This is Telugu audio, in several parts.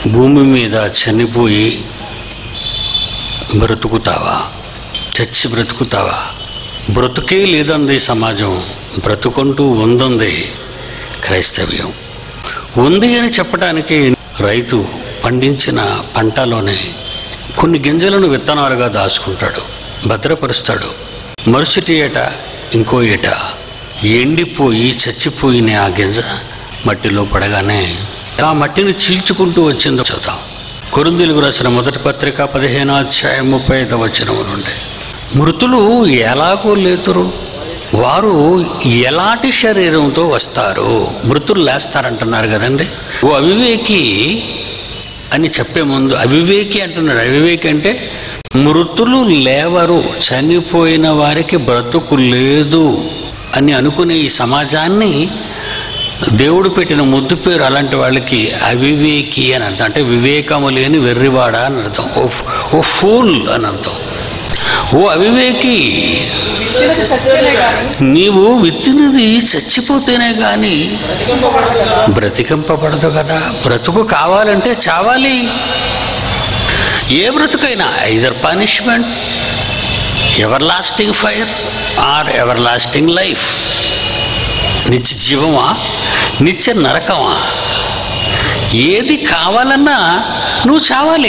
భూమి మీద చనిపోయి బ్రతుకుతావా చచ్చి బ్రతుకుతావా బ్రతుకే లేదంది సమాజం బ్రతుకుంటూ ఉందంది క్రైస్తవ్యం ఉంది అని చెప్పడానికి రైతు పండించిన పంటలోనే కొన్ని గింజలను విత్తనాలుగా దాచుకుంటాడు భద్రపరుస్తాడు మరుసటి ఏట ఇంకో ఏట ఎండిపోయి చచ్చిపోయిన ఆ గింజ మట్టిలో పడగానే ఆ మట్టిని చీల్చుకుంటూ వచ్చిందో చదువుతాం కొరిందీలకు రాసిన మొదటి పత్రిక పదిహేను అధ్యాయం ముప్పై ఐదవ వచనము నుండి మృతులు ఎలాగో లేతురు వారు ఎలాంటి శరీరంతో వస్తారు మృతులు లేస్తారంటున్నారు కదండి ఓ అవివేకి అని చెప్పే ముందు అవివేకి అంటున్నాడు అవివేకి అంటే మృతులు లేవరు చనిపోయిన వారికి బ్రతుకు లేదు అని అనుకునే ఈ సమాజాన్ని దేవుడు పెట్టిన ముద్దు పేరు అలాంటి వాళ్ళకి అవివేకి అని అర్థం అంటే వివేకము లేని వెర్రివాడ అని అర్థం ఓ ఫ్- ఓ ఫూల్ అని అర్థం ఓ అవివేకి విత్తినది చస్తేనే గాని నీవు విత్తినది చచ్చిపోతేనే కానీ బ్రతికింపబడదు కదా. బ్రతికింపబడదు కదా బ్రతుకు కావాలంటే చావాలి ఏ బ్రతుకైనా either punishment everlasting fire or everlasting life నిత్య జీవమా నిత్య నరకమా ఏది కావాలన్నా నువ్వు చావాలి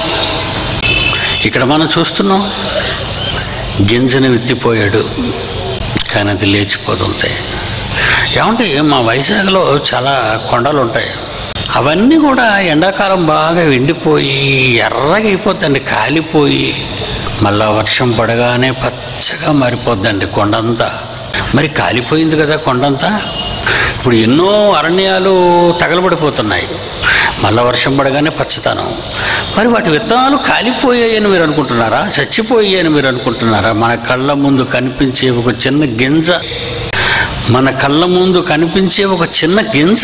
ఇక్కడ మనం చూస్తున్నాం గింజను విత్తిపోయాడు కానీ అది లేచిపోతుంది ఏమంటే మా వైజాగ్లో చాలా కొండలు ఉంటాయి అవన్నీ కూడా ఎండాకాలం బాగా ఎండిపోయి ఎర్రగా అయిపోద్దండి కాలిపోయి మళ్ళా వర్షం పడగానే పచ్చగా మారిపోద్దండి కొండంతా మరి కాలిపోయింది కదా కొండంతా ఇప్పుడు ఎన్నో అరణ్యాలు తగలబడిపోతున్నాయి మళ్ళా వర్షం పడగానే పచ్చతనం మరి వాటి విత్తనాలు కాలిపోయాయని మీరు అనుకుంటున్నారా చచ్చిపోయాయని మీరు అనుకుంటున్నారా మన కళ్ళ ముందు కనిపించే ఒక చిన్న గింజ మన కళ్ళ ముందు కనిపించే ఒక చిన్న గింజ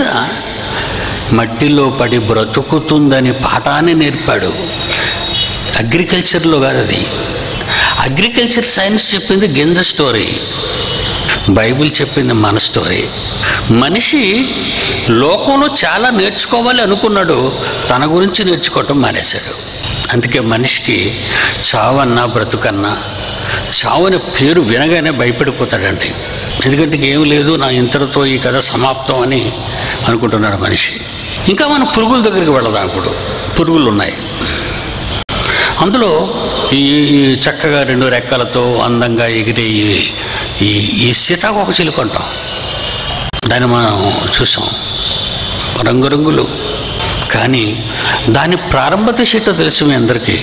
మట్టిలో పడి బ్రతుకుతుందని పాఠాన్ని నేర్పాడు అగ్రికల్చర్లో కాదు అది అగ్రికల్చర్ సైన్స్ చెప్పింది గింజ స్టోరీ బైబిల్ చెప్పింది మన స్టోరీ మనిషి లోకంలో చాలా నేర్చుకోవాలి అనుకున్నాడు తన గురించి నేర్చుకోవటం మానేశాడు అందుకే మనిషికి చావన్నా బ్రతుకన్నా చావని పేరు వినగానే భయపడిపోతాడండి ఎందుకంటే ఏం లేదు నా ఇంతటితో ఈ కథ సమాప్తం అని అనుకుంటున్నాడు మనిషి ఇంకా మనం పురుగుల దగ్గరికి వెళదాం ఇప్పుడు పురుగులు ఉన్నాయి అందులో ఈ ఈ చక్కగా రెండు రెక్కలతో అందంగా ఎగిరే ఈ- ఈ ఈ సీతాకోక చిలుక అంటాం దాన్ని మనం చూసాం రంగురంగులు కానీ దాని ప్రారంభ దశ ఏంటో తెలుసు మీ అందరికీ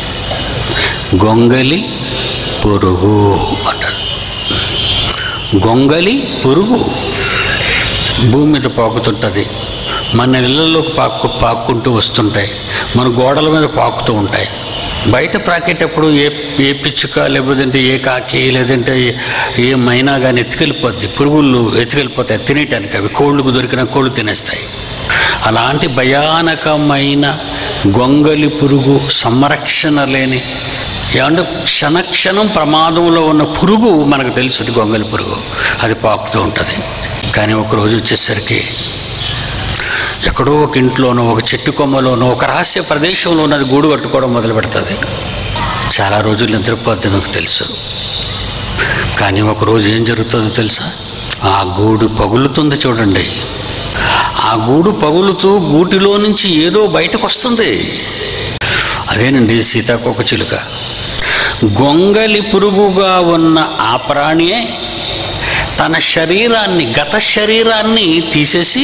గొంగలి పురుగు అంటారు గొంగలి పురుగు భూమి మీద పాకుతుంటుంది మన ఇళ్ళలోకి పాక్కు పాక్కుంటూ వస్తుంటాయి మన గోడల మీద పాకుతూ ఉంటాయి బయట ప్రాకేటప్పుడు ఏ ఏ పిచ్చుక లేదంటే ఏ కాకి లేదంటే ఏ- ఏ మైనా కానీ ఎత్తుకెళ్ళిపోద్ది పురుగులు ఎత్తుకెళ్ళిపోతాయి తినేయటానికి అవి కోళ్ళకు దొరికిన కోళ్ళు తినేస్తాయి అలాంటి భయానకమైన గొంగలి పురుగు సంరక్షణ లేని ఏమంటే క్షణక్షణం ప్రమాదంలో ఉన్న పురుగు మనకు తెలుసు అది గొంగలి పురుగు అది పాకుతూ ఉంటుంది కానీ ఒకరోజు వచ్చేసరికి ఎక్కడో ఒక ఇంట్లోనో ఒక చెట్టు కొమ్మలోనో ఒక రహస్య ప్రదేశంలో అది గూడు కట్టుకోవడం మొదలు పెడుతుంది చాలా రోజులు నిద్రపోద్ది నాకు తెలుసు కానీ ఒకరోజు ఏం జరుగుతుందో తెలుసా ఆ గూడు పగులుతుంది చూడండి ఆ గూడు పగులుతూ గూటిలో నుంచి ఏదో బయటకు వస్తుంది అదేనండి సీతాకోక చిలుక గొంగలి పురుగుగా ఉన్న ఆ ప్రాణియే తన శరీరాన్ని గత శరీరాన్ని తీసేసి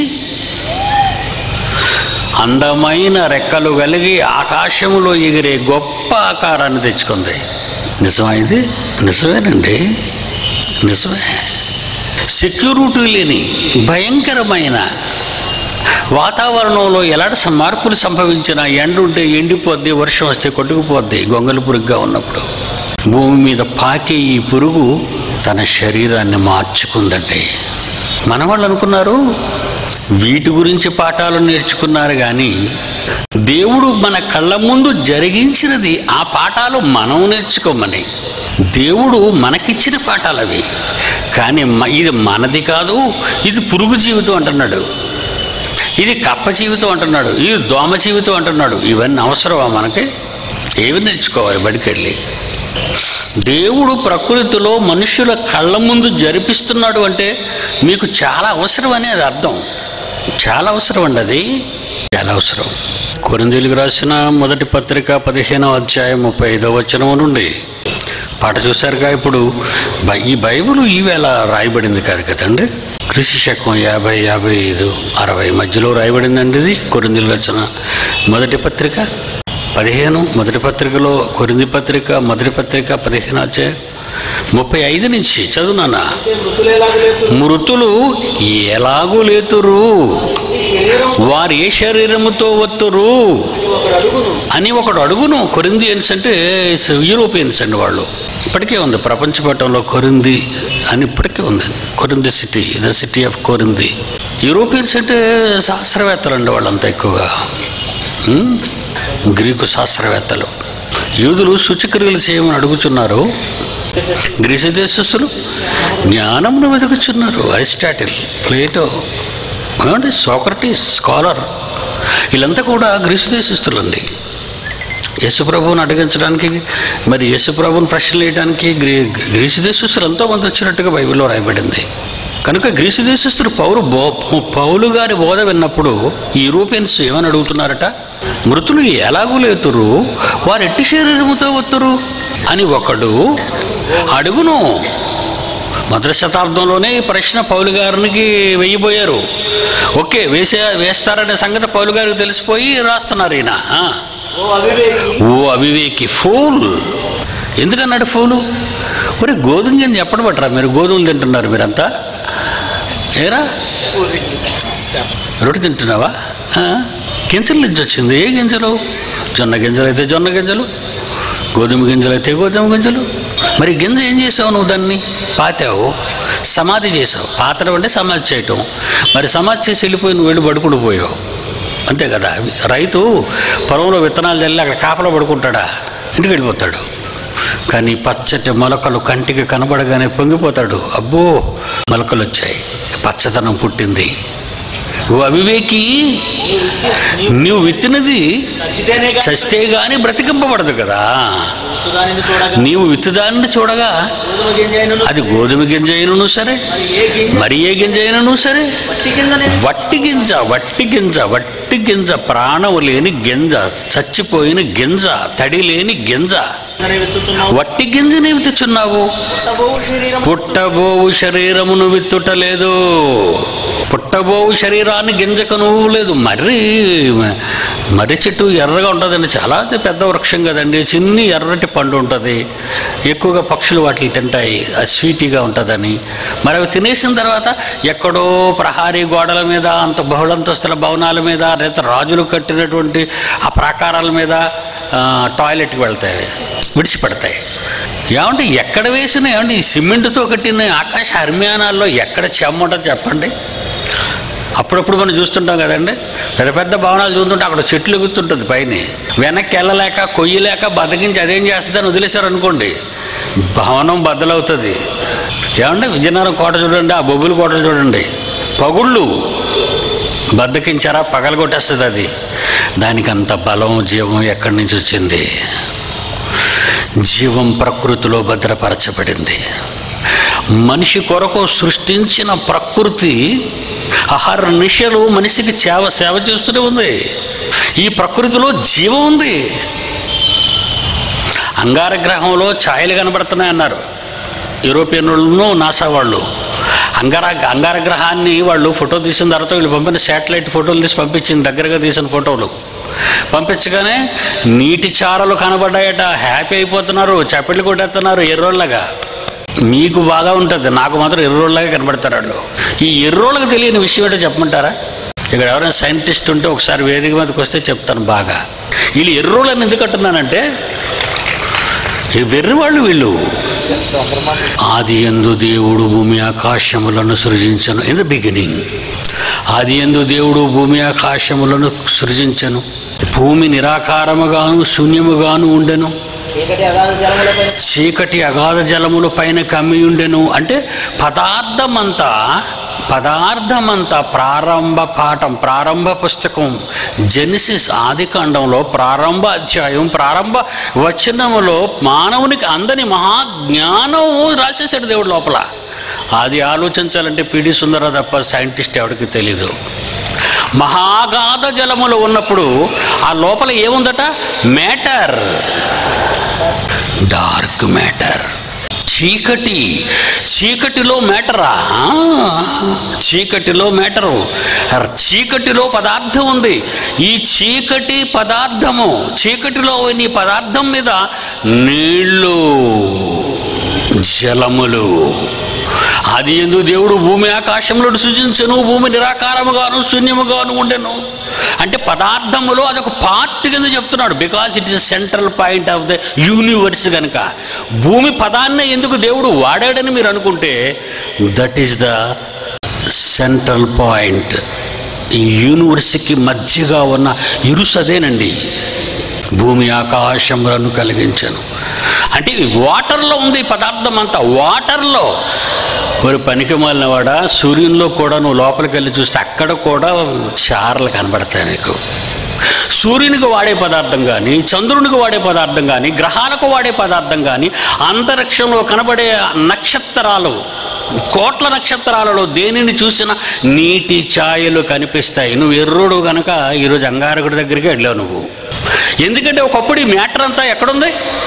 అందమైన రెక్కలు కలిగి ఆకాశములో ఎగిరే గొప్ప ఆకారాన్ని తెచ్చుకుంది నిజమైంది నిజమేనండి నిజమే సెక్యూరిటీ లేని భయంకరమైన వాతావరణంలో ఎలాంటి స- మార్పులు సంభవించినా ఎండ ఉంటే ఎండిపోద్ది వర్షం వస్తే కొట్టుకుపోద్ది గొంగలి పురుగుగా ఉన్నప్పుడు భూమి మీద పాకే ఈ పురుగు తన శరీరాన్ని మార్చుకుందండి మన వాళ్ళు అనుకున్నారు వీటి గురించి పాఠాలు నేర్చుకున్నారు కానీ దేవుడు మన కళ్ళ ముందు జరిగించినది ఆ పాఠాలు మనం నేర్చుకోమని దేవుడు మనకిచ్చిన పాఠాలు అవి కానీ మ- ఇది మనది కాదు ఇది పురుగు జీవితం అంటున్నాడు ఇది కప్ప జీవితం అంటున్నాడు ఇది దోమ జీవితం అంటున్నాడు ఇవన్నీ అవసరమా మనకి ఏవి నేర్చుకోవాలి బడికెళ్ళి దేవుడు ప్రకృతిలో మనుషుల కళ్ళ ముందు జరిపిస్తున్నాడు అంటే మీకు చాలా అవసరం అనేది అర్థం చాలా అవసరం అండి అది చాలా అవసరం కొరిందీలకు రాసిన మొదటి పత్రిక పదిహేనవ అధ్యాయం ముప్పై ఐదవ వచనం నుండి పాట చూశారుగా ఇప్పుడు బై- ఈ బైబిల్ ఈవేళ రాయబడింది కాదు కదండి కృషి శకం యాభై యాభై ఐదు అరవై మధ్యలో రాయబడిందండి ఇది కొరిందీలు రచన మొదటి పత్రిక పదిహేను మొదటి పత్రికలో కొరింది పత్రిక మొదటి పత్రిక పదిహేను అధ్యాయం ముప్పై ఐదు నుంచి చదువునానా అంటే మృతులు ఎలాగ లేదు మృతులు ఎలాగూ లేతురు ఈ శరీరం వారు ఏ శరీరముతో వత్తురు ఒకడు అడుగును అని ఒకడు అడుగును కొరిందియన్స్ అంటే యూరోపియన్స్ అండి వాళ్ళు ఇప్పటికే ఉంది ప్రపంచ పటంలో కొరింది అని ఇప్పటికే ఉంది Corinth city the city of Corinth Europeans అంటే శాస్త్రవేత్తలు అండి వాళ్ళంతా ఎక్కువగా ఉమ్? గ్రీకు శాస్త్రవేత్తలు యూదులు శుచిక్రియలు చేయమని అడుగుతున్నారు గ్రీసు దేశస్తులు జ్ఞానమును వెతుకుచున్నారు అరిస్టాటిల్ ప్లేటో ఏమంటే సోక్రటీస్ స్కాలర్ వీళ్ళంతా కూడా గ్రీసు దేశస్తులండి యేసుప్రభువుని అడిగించడానికి మరి యేసుప్రభుని ప్రశ్నలు వేయడానికి గ్రీ గ్రీసు దేశస్తులు ఎంతోమంది వచ్చినట్టుగా బైబిల్లో రాయబడింది కనుక గ్రీసు దేశస్తులు పౌరు బో పౌలు గారి బోధ విన్నప్పుడు ఈ యూరోపియన్స్ ఏమని అడుగుతున్నారట మృతులు ఎలాగూ లేతురు వారు ఎట్టి శరీరముతో వత్తురు అని ఒకడు అడుగును మొదటి శతాబ్దంలోనే ఈ ప్రశ్న పౌలు గారికి వెయ్యిపోయారు ఓకే వేసే వేస్తారనే సంగతి పౌలు గారికి తెలిసిపోయి రాస్తున్నారు ఈయన ఆ. ఓ అవివేకి ఓ అవివేకి ఫూల్ ఎందుకన్నాడు ఫూలు ఒరే గోధుమ గింజ ఎప్పుడు పట్టరా మీరు గోధుమలు తింటున్నారు మీరంతా ఏరా రొట్టె తింటున్నావా ఆ? గింజల నుంచి వచ్చింది ఏ గింజలు జొన్న గింజలు అయితే జొన్న గింజలు గోధుమ గింజలు అయితే గోధుమ గింజలు మరి గింజ ఏం చేసావు నువ్వు దాన్ని పాతావు సమాధి చేసావు పాతడం అంటే సమాధి చేయటం మరి సమాధి చేసి వెళ్ళిపోయి నువ్వు వెళ్ళి పడుకుని పోయావు అంతే కదా రైతు పొలంలో విత్తనాలు చల్లి అక్కడ కాపలా పడుకుంటాడా ఇంటికి వెళ్ళిపోతాడు కానీ పచ్చటి మొలకలు కంటికి కనబడగానే పొంగిపోతాడు అబ్బో మొలకలు వచ్చాయి పచ్చదనం పుట్టింది ఓ అవివేకి నువ్వు విత్తినది చచ్చితేనే కానీ చస్తే గాని బ్రతికింపబడదు కదా దానిని చూడగా నీవు విత్తుదాన్ని చూడగా గోధుమ గింజ అయినను అది గోధుమ గింజ అయినను సరే మరి ఏ గింజ మరి ఏ గింజ అయినను సరే పట్టి కిందనే వట్టి గింజ వట్టి గింజ వట్టి గింజ ప్రాణము లేని గింజ చచ్చిపోయిన గింజ తడి లేని గింజ కిందనే వెతుకుతున్నావు వట్టి గింజని తెచ్చున్నావు పుట్టబోవు శరీరం పుట్టబోవు శరీరమును విత్తుటలేదు పుట్టబోవు శరీరాన్ని గింజకు నువ్వు లేదు మర్రి మర్రి చెట్టు ఎర్రగా ఉంటుందండి చాలా పెద్ద వృక్షం కదండి చిన్ని ఎర్రటి పండు ఉంటుంది ఎక్కువగా పక్షులు వాటిని తింటాయి అది స్వీటీగా ఉంటుందని మరి అవి తినేసిన తర్వాత ఎక్కడో ప్రహారీ గోడల మీద అంత బహుళంతస్తుల భవనాల మీద లేదా రాజులు కట్టినటువంటి ఆ ప్రాకారాల మీద ఆ, టాయిలెట్కి వెళ్తాయి అవి. విడిచిపెడతాయి ఏమంటే ఎక్కడ వేసిన ఏమంటే ఈ సిమెంట్తో కట్టిన ఆకాశ హర్మ్యానాల్లో ఎక్కడ చెమ్మ ఉంటుంది చెప్పండి అప్పుడప్పుడు మనం చూస్తుంటాం కదండి పెద్ద పెద్ద భవనాలు చూస్తుంటే అక్కడ చెట్లు ఎగుతుంటుంది పైన వెనక్కి వెళ్ళలేక కొయ్యలేక బతికించి అదేం చేస్తుందని వదిలేశారు అనుకోండి భవనం బద్దలవుతుంది ఏమంటే విజయనగరం కోట చూడండి ఆ బొబ్బుల కోట చూడండి పగుళ్ళు బద్దకించారా పగలగొట్టేస్తుంది అది దానికి అంత బలం జీవం ఎక్కడి నుంచి వచ్చింది జీవం ప్రకృతిలో భద్రపరచబడింది మనిషి కొరకు సృష్టించిన ప్రకృతి ఆహార నిశలు మనిషికి సేవ సేవ చేస్తూనే ఉంది ఈ ప్రకృతిలో జీవం ఉంది అంగారగ్రహంలో ఛాయలు కనబడుతున్నాయన్నారు యూరోపియన్ వాళ్ళను నాసా వాళ్ళు అంగార అంగారగ్రహాన్ని వాళ్ళు ఫోటో తీసిన తర్వాత వీళ్ళు పంపిన శాటిలైట్ ఫోటోలు తీసి పంపించింది దగ్గరగా తీసిన ఫోటోలు పంపించగానే నీటి చారలు కనబడ్డాయట హ్యాపీ అయిపోతున్నారు చప్పట్లు కొట్టేస్తున్నారు ఎర్రోళ్ళగా మీకు బాగా ఉంటుంది నాకు మాత్రం ఎర్రోళ్ళగా కనబడతారు వాళ్ళు ఈ ఎర్రోళ్ళకి తెలియని విషయం ఏంటో చెప్పమంటారా ఇక్కడ ఎవరైనా సైంటిస్ట్ ఉంటే ఒకసారి వేదిక మీదకి వస్తే చెప్తాను బాగా వీళ్ళు ఎర్రోళ్ళని ఎందుకు అంటున్నానంటే ఈ వెర్రివాళ్ళు వీళ్ళు ఆది ఎందు దేవుడు భూమి ఆకాశములను సృజించను ఇన్ ద బిగినింగ్ ఆది ఎందు దేవుడు భూమి ఆకాశములను సృజించను భూమి నిరాకారముగాను శూన్యముగాను ఉండెను చీకటి అగాధ జలములపై చీకటి అగాధ జలముల పైన కమ్మి ఉండెను అంటే పదార్థమంతా పదార్థమంతా ప్రారంభ పాఠం ప్రారంభ పుస్తకం జెనిసిస్ ఆది కాండంలో ప్రారంభ అధ్యాయం ప్రారంభ వచనములో మానవునికి అందని మహాజ్ఞానం రాసేసాడు దేవుడు లోపల అది ఆలోచించాలంటే పిడి సుందర తప్ప సైంటిస్ట్ ఎవరికి తెలీదు మహాగాధ జలములు ఉన్నప్పుడు ఆ లోపల ఏముందట మ్యాటర్ డార్క్ మ్యాటర్ చీకటి చీకటిలో మ్యాటరా ఆ, చీకటిలో మ్యాటరు చీకటిలో పదార్థం ఉంది ఈ చీకటి పదార్థము చీకటిలో ఈ పదార్థం మీద నీళ్ళు జలములు అది ఎందు దేవుడు భూమి ఆకాశములను సృజించను భూమి నిరాకారముగాను శూన్యముగాను ఉండెను అంటే పదార్థములో అదొక పార్ట్ కింద చెప్తున్నాడు because it is central point of the universe కనుక భూమి పదాన్నే ఎందుకు దేవుడు వాడాడని మీరు అనుకుంటే that is the central point ఈ యూనివర్స్కి మధ్యగా ఉన్న ఇరుసు అదేనండి భూమి ఆకాశములను కలిగించను అంటే ఈ వాటర్లో ఉంది ఈ పదార్థం అంతా వాటర్లో ఒక పనికి వాడ సూర్యునిలో కూడా నువ్వు లోపలికి వెళ్ళి చూస్తే అక్కడ కూడా చారలు కనబడతాయి నీకు సూర్యునికి వాడే పదార్థం కానీ చంద్రునికి వాడే పదార్థం కానీ గ్రహాలకు వాడే పదార్థం కానీ అంతరిక్షంలో కనబడే నక్షత్రాలు కోట్ల నక్షత్రాలలో దేనిని చూసినా నీటి ఛాయలు కనిపిస్తాయి నువ్వు ఎర్రుడు కనుక ఈరోజు అంగారకుడి దగ్గరికి వెళ్ళావు నువ్వు ఎందుకంటే ఒకప్పుడు ఈ మ్యాటర్ అంతా ఎక్కడుంది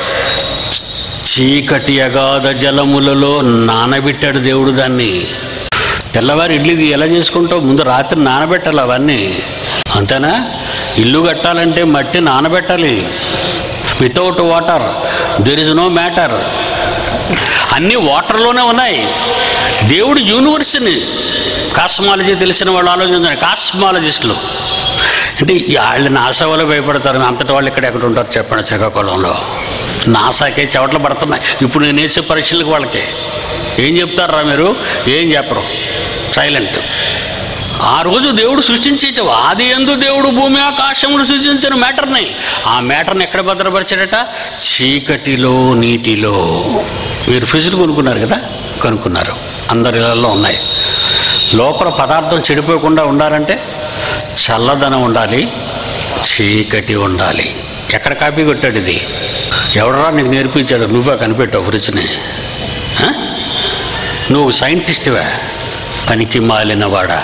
చీకటి అగాధ జలములలో నానబెట్టాడు దేవుడు దాన్ని తెల్లవారి ఇడ్లీ ఎలా చేసుకుంటావు ముందు రాత్రి నానబెట్టాలి అవన్నీ అంతేనా ఇల్లు కట్టాలంటే మట్టి నానబెట్టాలి without water there is no matter అన్నీ వాటర్లోనే ఉన్నాయి దేవుడు యూనివర్స్ని కాస్మాలజీ తెలిసిన వాళ్ళు ఆలోచించండి కాస్మాలజిస్టులు అంటే వాళ్ళు నాసా వాళ్ళు భయపడతారు అంతటి వాళ్ళు ఇక్కడ ఎక్కడ ఉంటారు చెప్పండి శ్రీకాకుళంలో నాసాకే చెవట్లు పడుతున్నాయి ఇప్పుడు నేను వేసే పరీక్షలకు వాళ్ళకి ఏం చెప్తారా మీరు ఏం చెప్పరు సైలెంట్ ఆ రోజు దేవుడు సృష్టించేట ఆది ఎందు దేవుడు భూమి ఆకాశములు సృష్టించిన మ్యాటర్ని ఆ మ్యాటర్ని ఎక్కడ భద్రపరిచాడట చీకటిలో నీటిలో మీరు ఫ్రిడ్జ్లు కొనుక్కున్నారు కదా కొనుక్కున్నారు అందరి ఇళ్ళల్లో ఉన్నాయి లోపల పదార్థం చెడిపోకుండా ఉండాలంటే చల్లదనం ఉండాలి చీకటి ఉండాలి ఎక్కడ కాపీ కొట్టాడు ఇది ఎవడరా నీకు నేర్పించాడు నువ్వే కనిపెట్టావు ఫ్రిడ్జ్ని ఆ? నువ్వు సైంటిస్ట్వే పనికి మాలినవాడా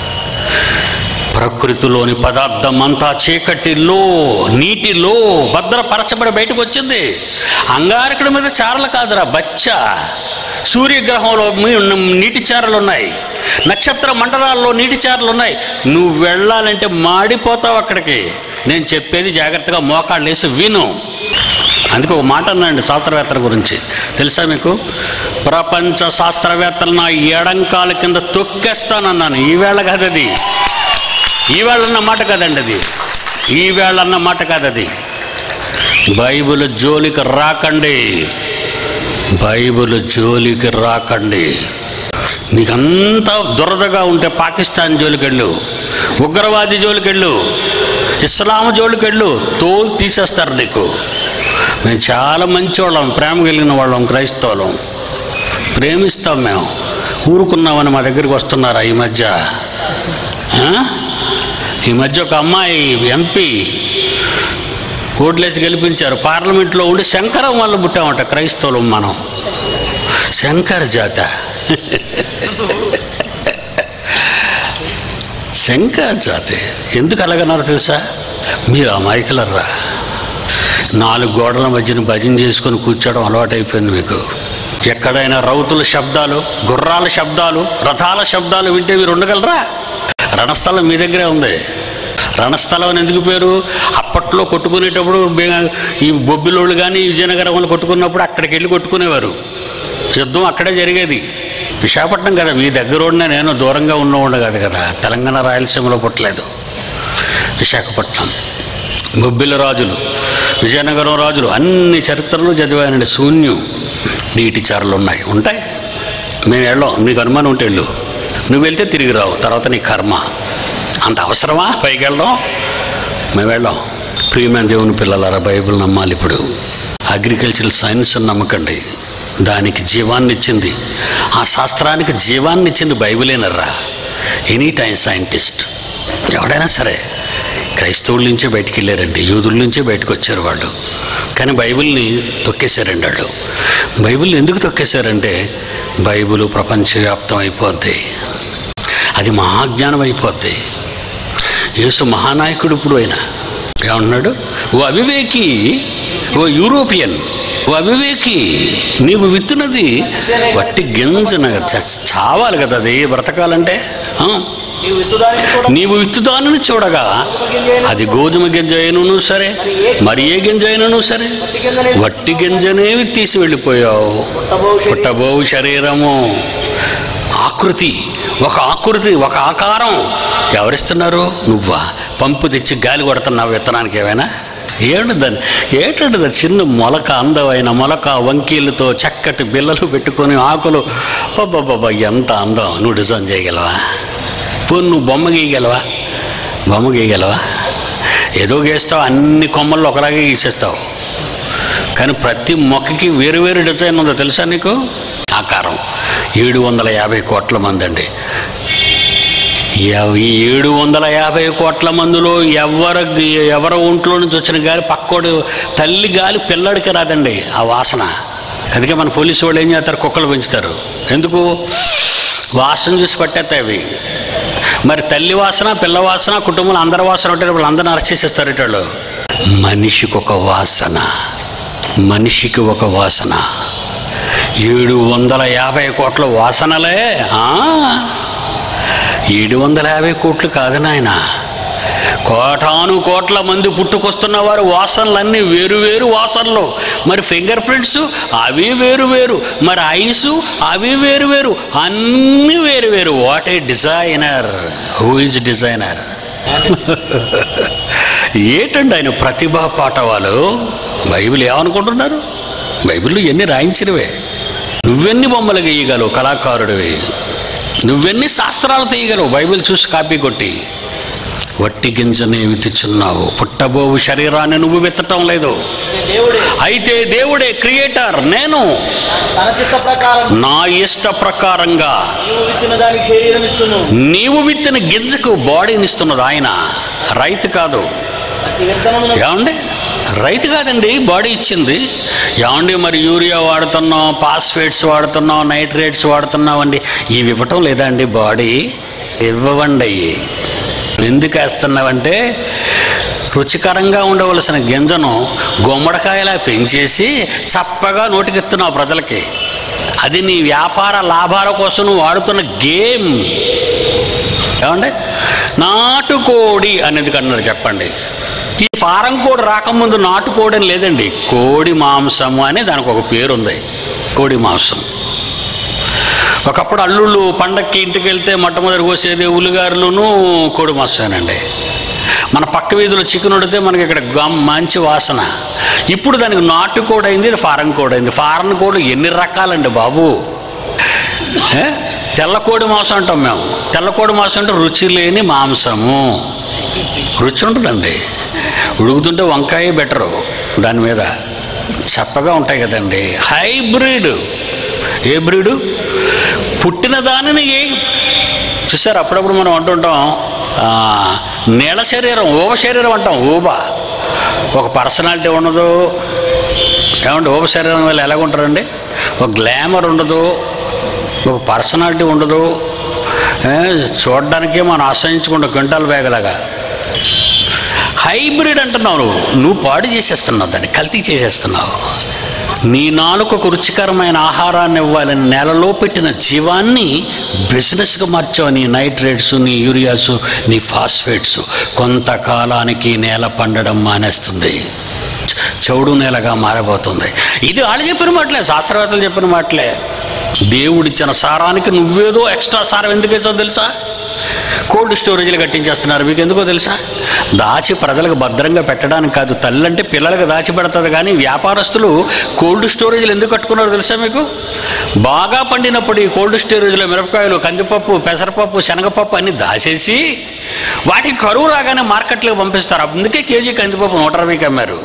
ప్రకృతిలోని పదార్థం అంతా చీకటిలో నీటిలో భద్రపరచబడి బయటకు వచ్చింది అంగారకుడి మీద చారలు కాదురా బచ్చ సూర్యగ్రహంలో మీ- నీటి చారలు ఉన్నాయి నక్షత్ర మండలాల్లో నీటి చారలు ఉన్నాయి నువ్వు వెళ్ళాలంటే మాడిపోతావు అక్కడికి నేను చెప్పేది జాగ్రత్తగా మోకాళ్ళు వేసి విను అందుకే ఒక మాట అన్నాండి శాస్త్రవేత్తల గురించి తెలుసా మీకు ప్రపంచ శాస్త్రవేత్తలు నా ఎడంకాల కింద తొక్కేస్తానన్నాను ఈవేళ కాదు అది ఈవేళ అన్న మాట కాదండి అది ఈవేళ అన్న మాట కాదు అది బైబిల్ జోలికి రాకండి బైబిల్ జోలికి రాకండి నీకంత దురదగా ఉంటే పాకిస్తాన్ జోలికెళ్ళు ఉగ్రవాది జోలికెళ్ళు ఇస్లాం జోలికెళ్ళు తోలు తీసేస్తారు నీకు మేము చాలా మంచివాళ్ళం ప్రేమ కలిగిన వాళ్ళం క్రైస్తవులం ప్రేమిస్తాం మేము ఊరుకున్నామని మా దగ్గరికి వస్తున్నారా ఈ మధ్య ఆ? ఈ మధ్య ఒక అమ్మాయి ఎంపీ ఓట్లేసి గెలిపించారు పార్లమెంట్లో ఉండి శంకరం వల్ల పుట్టామట క్రైస్తవులం మనం శంకర జాత శంకర జాతి ఎందుకు అలాగన్నారు తెలుసా మీరు అమాయకులర్రా నాలుగు గోడల మధ్యన భజన చేసుకొని కూర్చోవడం అలవాటైపోయింది మీకు ఎక్కడైనా రౌతుల శబ్దాలు గుర్రాల శబ్దాలు రథాల శబ్దాలు వింటే మీరు ఉండగలరా రణస్థలం మీ దగ్గరే ఉంది రణస్థలం అని ఎందుకు పేరు అప్పట్లో కొట్టుకునేటప్పుడు బే- ఈ బొబ్బిలోళ్ళు కానీ విజయనగరం వాళ్ళు కొట్టుకున్నప్పుడు అక్కడికి వెళ్ళి కొట్టుకునేవారు యుద్ధం అక్కడే జరిగేది విశాఖపట్నం కదా మీ దగ్గర ఉన్న నేను దూరంగా ఉన్నవాడు కాదు కదా తెలంగాణ రాయలసీమలో పుట్టలేదు విశాఖపట్నం బొబ్బిల రాజులు విజయనగరం రాజులు అన్ని చరిత్రలు చదివానండి శూన్యం నీటి చారలు ఉన్నాయి ఉంటాయి మేము వెళ్ళాం నీకు అనుమానం ఉంటే వెళ్ళు నువ్వు వెళ్తే తిరిగి రావు తర్వాత నీ కర్మ అంత అవసరమా పైకి వెళ్ళడం మేము వెళ్ళాం ప్రియమైన దేవుని పిల్లలారా బైబిల్ నమ్మాలి ఇప్పుడు అగ్రికల్చరల్ సైన్స్ నమ్మకండి దానికి జీవాన్ని ఇచ్చింది ఆ శాస్త్రానికి జీవాన్ని ఇచ్చింది బైబిలేనర్రా ఎనీ టైం సైంటిస్ట్ ఎవడైనా సరే క్రైస్తవుల నుంచే బయటికి వెళ్ళారండి యూదుల నుంచే బయటకు వచ్చారు వాళ్ళు కానీ బైబిల్ని తొక్కేశారండి వాళ్ళు బైబిల్ని ఎందుకు తొక్కేశారంటే బైబిల్ ప్రపంచవ్యాప్తం అయిపోద్ది అది మహాజ్ఞానం అయిపోద్ది యేసు మహానాయకుడు ఇప్పుడు ఆయన ఏమన్నాడు ఓ అవివేకి ఓ యూరోపియన్ ఓ అవివేకి నీవు విత్తున్నది వట్టి గింజన చ- చావాలి కదా అది బ్రతకాలంటే ఆ? నీవు విత్తుదానిని కూడా నీవు విత్తుదానని చూడగా అది గోధుమ గింజ అయినను సరే మరి ఏ గింజ అయినను సరే పట్టి కిందనే వట్టి గింజనేవి తీసి వెళ్ళిపోయావు పుట్టబోవు శరీరం. పుట్టబోవు శరీరము ఆకృతి ఒక ఆకృతి ఒక ఆకారం ఎవరిస్తున్నారు నువ్వా పంపు తెచ్చి గాలి కొడుతున్నావు విత్తనానికి ఏమైనా ఏడు దాన్ని ఏటండి దాని చిన్న మొలక అందమైన మొలక వంకీలతో చక్కటి బిల్లలు పెట్టుకొని ఆకులు బాబా ఎంత అందం నువ్వు డిజైన్ చేయగలవా పోనీ నువ్వు బొమ్మ గీయగలవా బొమ్మ గీయగలవా ఏదో గీస్తావు అన్ని కొమ్మల్లో ఒకలాగే గీసేస్తావు కానీ ప్రతి మొక్కకి వేరు వేరు డిజైన్ ఉందో తెలుసా నీకు ఆకారం ఏడు వందల యాభై కోట్ల మంది అండి ఎవ- ఈ ఏడు వందల యాభై కోట్ల మందిలో ఎవరు ఎవరి ఒంట్లో నుంచి వచ్చిన గాలి పక్కోడు తల్లి గాలి పిల్లడికి రాదండి ఆ వాసన అందుకే మన పోలీసు వాళ్ళు ఏం చేస్తారు కుక్కలు పెంచుతారు ఎందుకు వాసన చూసి పట్టేస్తాయి అవి మరి తల్లి వాసన పిల్ల వాసన కుటుంబంలో అందరి వాసన ఉంటే వాళ్ళు అందరిని అరెస్ట్ చేసేస్తారు ఇటోళ్ళు మనిషికి ఒక వాసన మనిషికి ఒక వాసన ఏడు వందల యాభై కోట్ల వాసనలే ఆ? ఏడు వందల యాభై కోట్లు కాదు నాయన కోటాను కోట్ల మంది పుట్టుకొస్తున్న వారి వాసనలన్నీ వేరు వేరు వాసనలు మరి ఫింగర్ ప్రింట్స్ అవి వేరు వేరు మరి ఐస్ అవి వేరు వేరు అన్నీ వేరు వేరు what a designer who is designer ఏటండి ఆయన ప్రతిభా పాఠవాలు బైబిల్ ఏమనుకుంటున్నారు బైబిల్లో ఎన్ని రాయించినవే నువ్వెన్ని బొమ్మలు గీయగలవు కళాకారుడివి నువ్వెన్ని శాస్త్రాలు తీయగలవు బైబిల్ చూసి కాపీ కొట్టి వట్టి గింజనే విత్తుచున్నావు పుట్టబోవు శరీరాన్ని నువ్వు విత్తటం లేదు దేవుడే అయితే దేవుడే క్రియేటర్ నేను తన చిత్త ప్రకారం నా ఇష్ట ప్రకారంగా నీవు విత్తిన దానికి శరీరం ఇచ్చును నీవు విత్తిన గింజకు బాడీని ఇస్తున్నది ఆయన రైతు కాదు ప్రతి విత్తనమును ఏమండి రైతు కాదండి బాడీ ఇచ్చింది ఏమండి మరి యూరియా వాడుతున్నాం పాస్ఫేట్స్ వాడుతున్నాం నైట్రేట్స్ వాడుతున్నాం అండి ఇవి ఇవ్వటం లేదా అండి బాడీ ఇవ్వవండి అయ్యి ఎందుకు వేస్తున్నావంటే రుచికరంగా ఉండవలసిన గింజను గుమ్మడికాయలా పెంచేసి చప్పగా నోటికెత్తున్నావు ప్రజలకి అది నీ వ్యాపార లాభాల కోసం నువ్వు వాడుతున్న గేమ్ ఏమండి నాటుకోడి అనేది అన్నారు చెప్పండి ఈ ఫారం కోడి రాకముందు నాటుకోడి అని లేదండి కోడి మాంసము అని దానికి ఒక పేరు ఉంది కోడి మాంసం ఒకప్పుడు అల్లుళ్ళు పండక్కి ఇంటికి వెళ్తే మొట్టమొదటి కోసేది ఉల్లిగారులును కోడి మాంసమేనండి మన పక్క వీధిలో చికెన్ ఉడితే మనకి ఇక్కడ గమ్ మంచి వాసన ఇప్పుడు దానికి నాటుకోడి అయింది ఇది ఫారం కోడి అయింది ఫారం కోడి ఎన్ని రకాలండి బాబు ఏ? తెల్లకోడి మాంసం అంటాం మేము తెల్లకోడి మాంసం అంటే రుచి లేని మాంసము రుచి ఉంటుందండి ఉడుకుతుంటే వంకాయ బెటరు దాని మీద చప్పగా ఉంటాయి కదండి హైబ్రిడ్ ఏ బ్రీడు పుట్టిన దానిని చూసారు అప్పుడప్పుడు మనం అంటుంటాం ఆ, నీళ్ళ శరీరం ఊబ శరీరం అంటాం ఊబ ఒక పర్సనాలిటీ ఉండదు ఏమంటే ఊబ శరీరం వల్ల ఎలాగుంటారండి ఒక గ్లామర్ ఉండదు ఒక పర్సనాలిటీ ఉండదు ఏ, చూడడానికే మనం ఆశ్రయించుకుంటాం క్వింటాల్ బ్యాగ్ హైబ్రిడ్ అంటున్నావు నువ్వు నువ్వు పాడు చేసేస్తున్నావు దాన్ని కల్తీ చేసేస్తున్నావు నీ నాలుకకు రుచికరమైన ఆహారాన్ని ఇవ్వాలని నెలలో పెట్టిన జీవాన్ని బిజినెస్గా మార్చావు నీ నైట్రేట్స్ నీ యూరియాస్ నీ ఫాస్ఫేట్స్ కొంతకాలానికి నేల పండడం మానేస్తుంది చెవుడు నేలగా మారబోతుంది ఇది వాళ్ళు చెప్పిన మాటలే శాస్త్రవేత్తలు చెప్పిన మాటలే దేవుడిచ్చిన సారానికి నువ్వేదో ఎక్స్ట్రా సారం ఎందుకు వేసావు తెలుసా కోల్డ్ స్టోరేజ్లు కట్టించేస్తున్నారు మీకు ఎందుకో తెలుసా దాచి ప్రజలకు భద్రంగా పెట్టడానికి కాదు తల్లి అంటే పిల్లలకు దాచి పెడుతుంది కానీ వ్యాపారస్తులు కోల్డ్ స్టోరేజ్లు ఎందుకు కట్టుకున్నారో తెలుసా మీకు బాగా పండినప్పుడు ఈ కోల్డ్ స్టోరేజ్లో మిరపకాయలు కందిపప్పు పెసరపప్పు శనగపప్పు అన్ని దాచేసి వాటికి కరువు రాగానే మార్కెట్లోకి పంపిస్తారు అందుకే కేజీ కందిపప్పు నూట అరవైకి అమ్మారు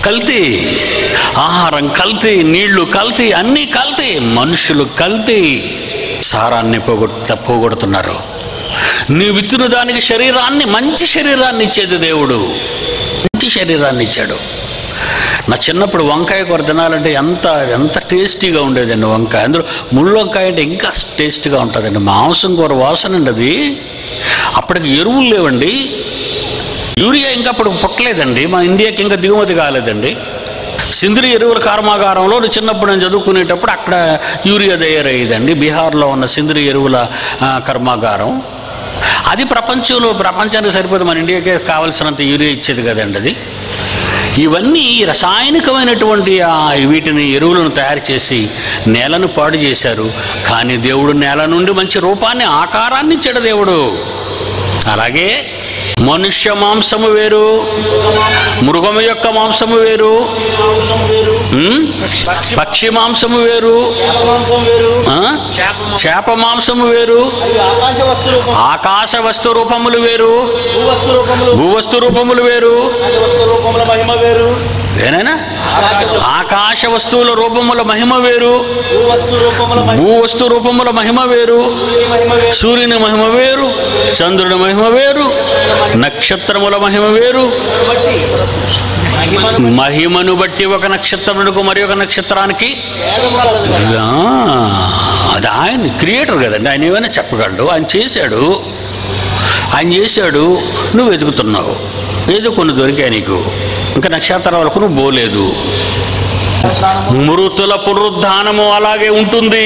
కల్తీ ఆహారం కల్తీ నీళ్లు కల్తీ అన్నీ కల్తీ మనుషులు కల్తీ సారాన్ని పోగొట్ట పోగొడుతున్నారు నీ విత్తున దానికి శరీరాన్ని మంచి శరీరాన్ని ఇచ్చేది దేవుడు మంచి శరీరాన్ని ఇచ్చాడు నా చిన్నప్పుడు వంకాయ కూర తినాలంటే ఎంత ఎంత టేస్టీగా ఉండేదండి వంకాయ అందులో ముళ్ళు వంకాయ అంటే ఇంకా టేస్టీగా ఉంటుందండి మాంసం కూర వాసన అండి అది అప్పటికి ఎరువులు లేవండి యూరియా ఇంకా అప్పుడు పుట్టలేదండి మా ఇండియాకి ఇంకా దిగుమతి కాలేదండి సింధురి ఎరువుల కర్మాగారంలో నేను చిన్నప్పుడు నేను చదువుకునేటప్పుడు అక్కడ యూరియా తయారయ్యేదండి బీహార్లో ఉన్న సింధురి ఎరువుల ఆ, కర్మాగారం అది ప్రపంచంలో ప్రపంచానికి సరిపోతే మన ఇండియాకే కావాల్సినంత యూరియా ఇచ్చేది కదండి అది ఇవన్నీ రసాయనికమైనటువంటి ఆ వీటిని ఎరువులను తయారు చేసి నేలను పాడు చేశారు కానీ దేవుడు నేల నుండి మంచి రూపాన్ని ఆకారాన్ని ఇచ్చాడు దేవుడు అలాగే మనుష్య మాంసము వేరు మృగము యొక్క మాంసము వేరు మాంసం వేరు ఉమ్? పక్షి మాంసము వేరు చేప మాంసం వేరు ఆ? చేప మాంసము వేరు మరియు ఆకాశ వస్తు రూపం ఆకాశ వస్తు రూపములు వేరు భూవస్తు రూపములు భూవస్తు రూపములు వేరు ఆకాశ వస్తు రూపముల మహిమ వేరు ఏనైనా ఆకాశ ఆకాశ వస్తువుల రూపముల మహిమ వేరు భూవస్తు రూపముల మహిమ భూవస్తు రూపముల మహిమ వేరు మహిమ వేరు సూర్యుని మహిమ వేరు చంద్రుని మహిమ వేరు నక్షత్రముల మహిమ వేరు బట్టి మహిమను మహిమను బట్టి ఒక నక్షత్రమునకు మరి ఒక నక్షత్రానికి భేదం కలదు కదా. ఆ, అది ఆయన క్రియేటర్ కదండి ఆయన ఏమైనా చెప్పగలడు ఆయన చేశాడు ఆయన చేశాడు నువ్వు వెతుకుతున్నావు ఏదో కొన్ని దొరికాయి నీకు ఇంకా నక్షత్రాలకు నువ్వు పోలేదు మృతుల పునరుద్ధానము అలాగే ఉంటుంది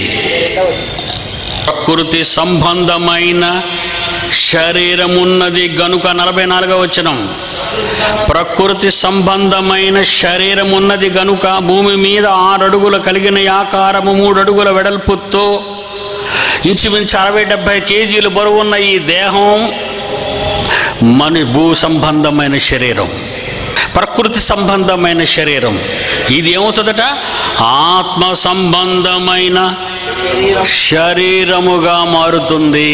ప్రకృతి సంబంధమైన శరీరమున్నది గనుక నలభై నాలుగవ వచనం ప్రకృతి సంబంధమైన శరీరం ఉన్నది గనుక భూమి మీద ఆరు అడుగుల కలిగిన ఆకారము మూడు అడుగుల వెడల్పుతో ఇంచుమించు అరవై డెబ్బై కేజీలు బరువున్న ఈ దేహం మన భూ సంబంధమైన శరీరం ప్రకృతి సంబంధమైన శరీరం ఇది ఏమవుతుందట ఆత్మ సంబంధమైన శరీరం శరీరముగా మారుతుంది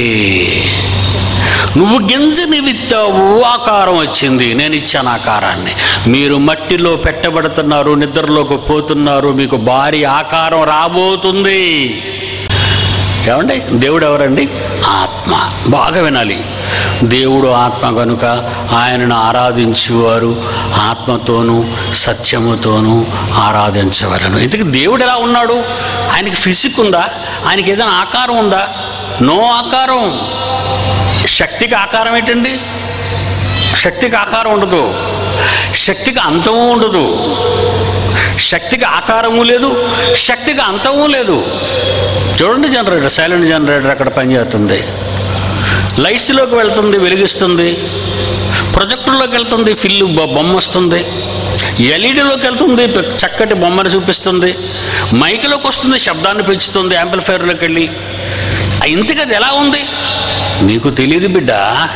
నువ్వు గింజని విత్తావు ఆకారం వచ్చింది నేను ఇచ్చాను ఆకారాన్ని మీరు మట్టిలో పెట్టబడుతున్నారు నిద్రలోకి పోతున్నారు మీకు భారీ ఆకారం రాబోతుంది ఏమండి దేవుడు ఎవరండి ఆత్మ బాగా వినాలి దేవుడు ఆత్మ కనుక ఆయనను ఆరాధించేవారు ఆత్మతోనూ సత్యముతోనూ ఆరాధించవలను ఇంతకు దేవుడు ఎలా ఉన్నాడు ఆయనకి ఫిజిక్ ఉందా ఆయనకి ఏదైనా ఆకారం ఉందా నో ఆకారం శక్తికి ఆకారం ఏంటండి శక్తికి ఆకారం ఉండదు శక్తికి అంతము ఉండదు శక్తికి ఆకారము లేదు శక్తికి అంతము లేదు చూడండి జనరేటర్ సైలెంట్ జనరేటర్ అక్కడ పనిచేస్తుంది లైట్స్లోకి వెళ్తుంది వెలిగిస్తుంది ప్రొజెక్టర్లోకి వెళ్తుంది ఫిల్ బొ- బొమ్మ వస్తుంది ఎల్ఈడిలోకి వెళ్తుంది పె- చక్కటి బొమ్మను చూపిస్తుంది మైక్లోకి వస్తుంది శబ్దాన్ని పెంచుతుంది యాంప్లిఫైర్లోకి వెళ్ళి ఇంతకు అది ఎలా ఉంది నీకు తెలియదు బిడ్డ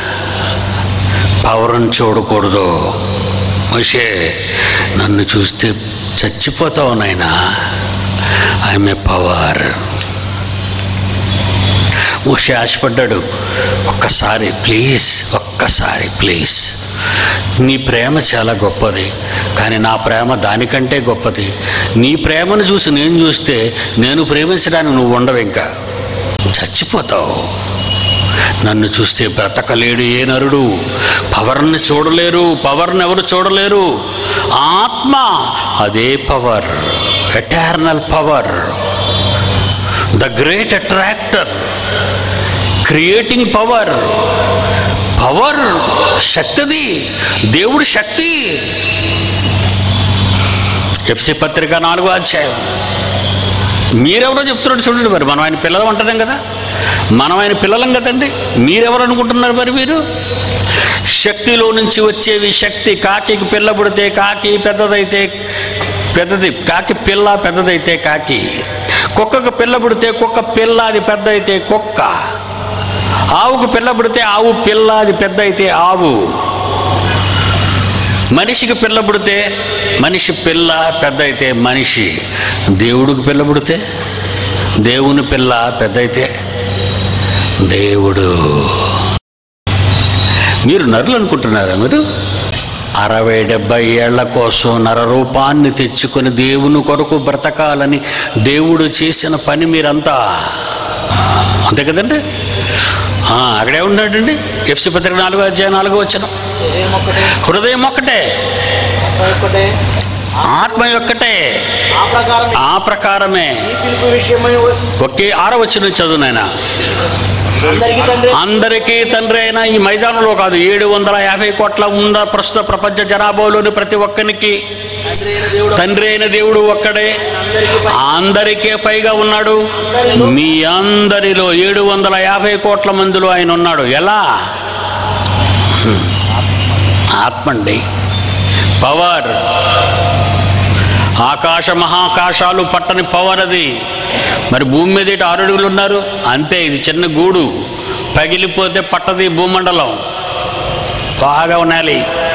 పవర్ని చూడకూడదు మషే నన్ను చూస్తే చచ్చిపోతావు నాయనా ఐఎమ్ ఏ పవర్ మోషే ఆశపడ్డాడు ఒక్కసారి ప్లీజ్ ఒక్కసారి ప్లీజ్ నీ ప్రేమ చాలా గొప్పది కానీ నా ప్రేమ దానికంటే గొప్పది నీ ప్రేమను చూసి నేను చూస్తే నేను ప్రేమించడానికి నువ్వు ఉండవు ఇంకా చచ్చిపోతావు నన్ను చూస్తే బ్రతకలేడు ఏ నరుడు పవర్ని చూడలేరు పవర్ని ఎవరు చూడలేరు ఆత్మ అదే power eternal power the great attractor creating power power శక్తిది దేవుడి శక్తి ఎఫ్సి పత్రిక నాలుగో అధ్యాయం మీరెవరో చెప్తున్నాడు చూడండి మరి మనం ఆయన పిల్లలు అంటున్నాం కదా మనం ఆయన పిల్లలం కదండి మీరెవరు అనుకుంటున్నారు మరి మీరు శక్తిలో నుంచి వచ్చేవి శక్తి కాకికి పిల్ల పుడితే కాకి పెద్దదైతే పెద్దది కాకి పిల్ల పెద్దదైతే కాకి కుక్కకు పిల్ల పుడితే కుక్క పిల్ల అది పెద్ద అయితే కుక్క ఆవుకు పిల్ల పుడితే ఆవు పిల్ల అది పెద్ద అయితే ఆవు మనిషికి పిల్ల పుడితే మనిషి పిల్ల పెద్ద అయితే మనిషి దేవుడికి పిల్ల పుడితే దేవుని పిల్ల పెద్ద అయితే దేవుడు మీరు నరులు అనుకుంటున్నారా మీరు అరవై డెబ్బై ఏళ్ల కోసం నరరూపాన్ని తెచ్చుకొని దేవుని కొరకు బ్రతకాలని దేవుడు చేసిన పని మీరంతా అంతే కదండి ఆ, అక్కడే ఉన్నాడండి ఎఫ్సి పత్రిక నాలుగో అధ్యాయం నాలుగో వచ్చిన శరీరం ఒక్కటే హృదయం ఒక్కటే ఆత్మ ఒక్కటే ఆత్మ ఒక్కటే ఆ ప్రకారం ఆ ప్రకారమే ఈ పిలుపు విషయమై ఒకే ఆరో వచ్చిన చదువు నాయన అందరికీ తండ్రి అందరికీ తండ్రి అయిన ఈ మైదానంలో కాదు ఏడు వందల యాభై కోట్ల ఉన్న ప్రస్తుత ప్రపంచ జనాభాలోని ప్రతి ఒక్కరికి తండ్రి అయిన దేవుడు తండ్రి అయిన దేవుడు ఒక్కడే అందరికీ పై- అందరికే పైగా ఉన్నాడు మీ అందరిలో ఏడు వందల యాభై కోట్ల మందిలో ఆయన ఉన్నాడు ఎలా హ్మ్. ఆత్మ అండి పవర్ ఆకాశ మహాకాశాలు పట్టని పవర్ అది మరి భూమి మీద ఇటు ఆరు అడుగులు ఉన్నారు అంతే ఇది చిన్న గూడు పగిలిపోతే పట్టది భూమండలం బాగా వినాలి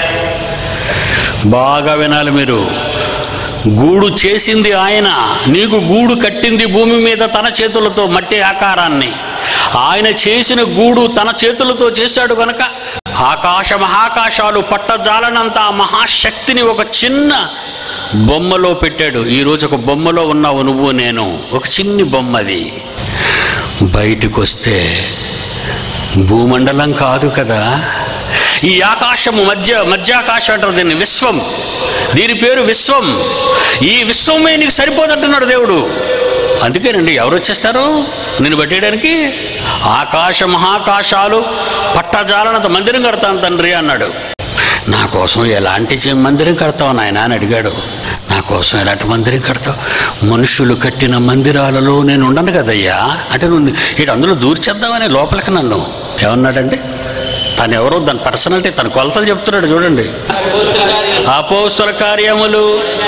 బాగా వినాలి మీరు గూడు చేసింది ఆయన నీకు గూడు కట్టింది భూమి మీద తన చేతులతో మట్టి ఆకారాన్ని ఆయన చేసిన గూడు తన చేతులతో చేశాడు గనక ఆకాశ మహాకాశాలు పట్టజాలనంత ఆ మహాశక్తిని ఒక చిన్న బొమ్మలో పెట్టాడు ఈరోజు ఒక బొమ్మలో ఉన్నావు నువ్వు నేను ఒక చిన్ని బొమ్మది బయటికి వస్తే భూమండలం కాదు కదా ఈ ఆకాశము మధ్య మధ్యాకాశం అంటారు దీన్ని విశ్వం దీని పేరు విశ్వం ఈ విశ్వమే నీకు సరిపోదంటున్నాడు దేవుడు అందుకేనండి ఎవరు వచ్చేస్తారు నిన్ను పట్టేయడానికి ఆకాశ మహాకాశాలు పట్టజాలనంత మందిరం కడతాను తండ్రి అన్నాడు నా కోసం ఎలాంటి చి- మందిరం కడతావు నాయన అని అడిగాడు నా కోసం ఎలాంటి మందిరం కడతావు మనుషులు కట్టిన మందిరాలలో నేను ఉండను కదయ్యా అంటే నువ్వు ఇటు అందులో దూర్చేద్దామని లోపలికి నన్ను ఏమన్నాడంటే తను ఎవరో దాని పర్సనాలిటీ తన కొలతలు చెప్తున్నాడు చూడండి అపోస్తల కార్యాలు అపోస్తుల కార్యములు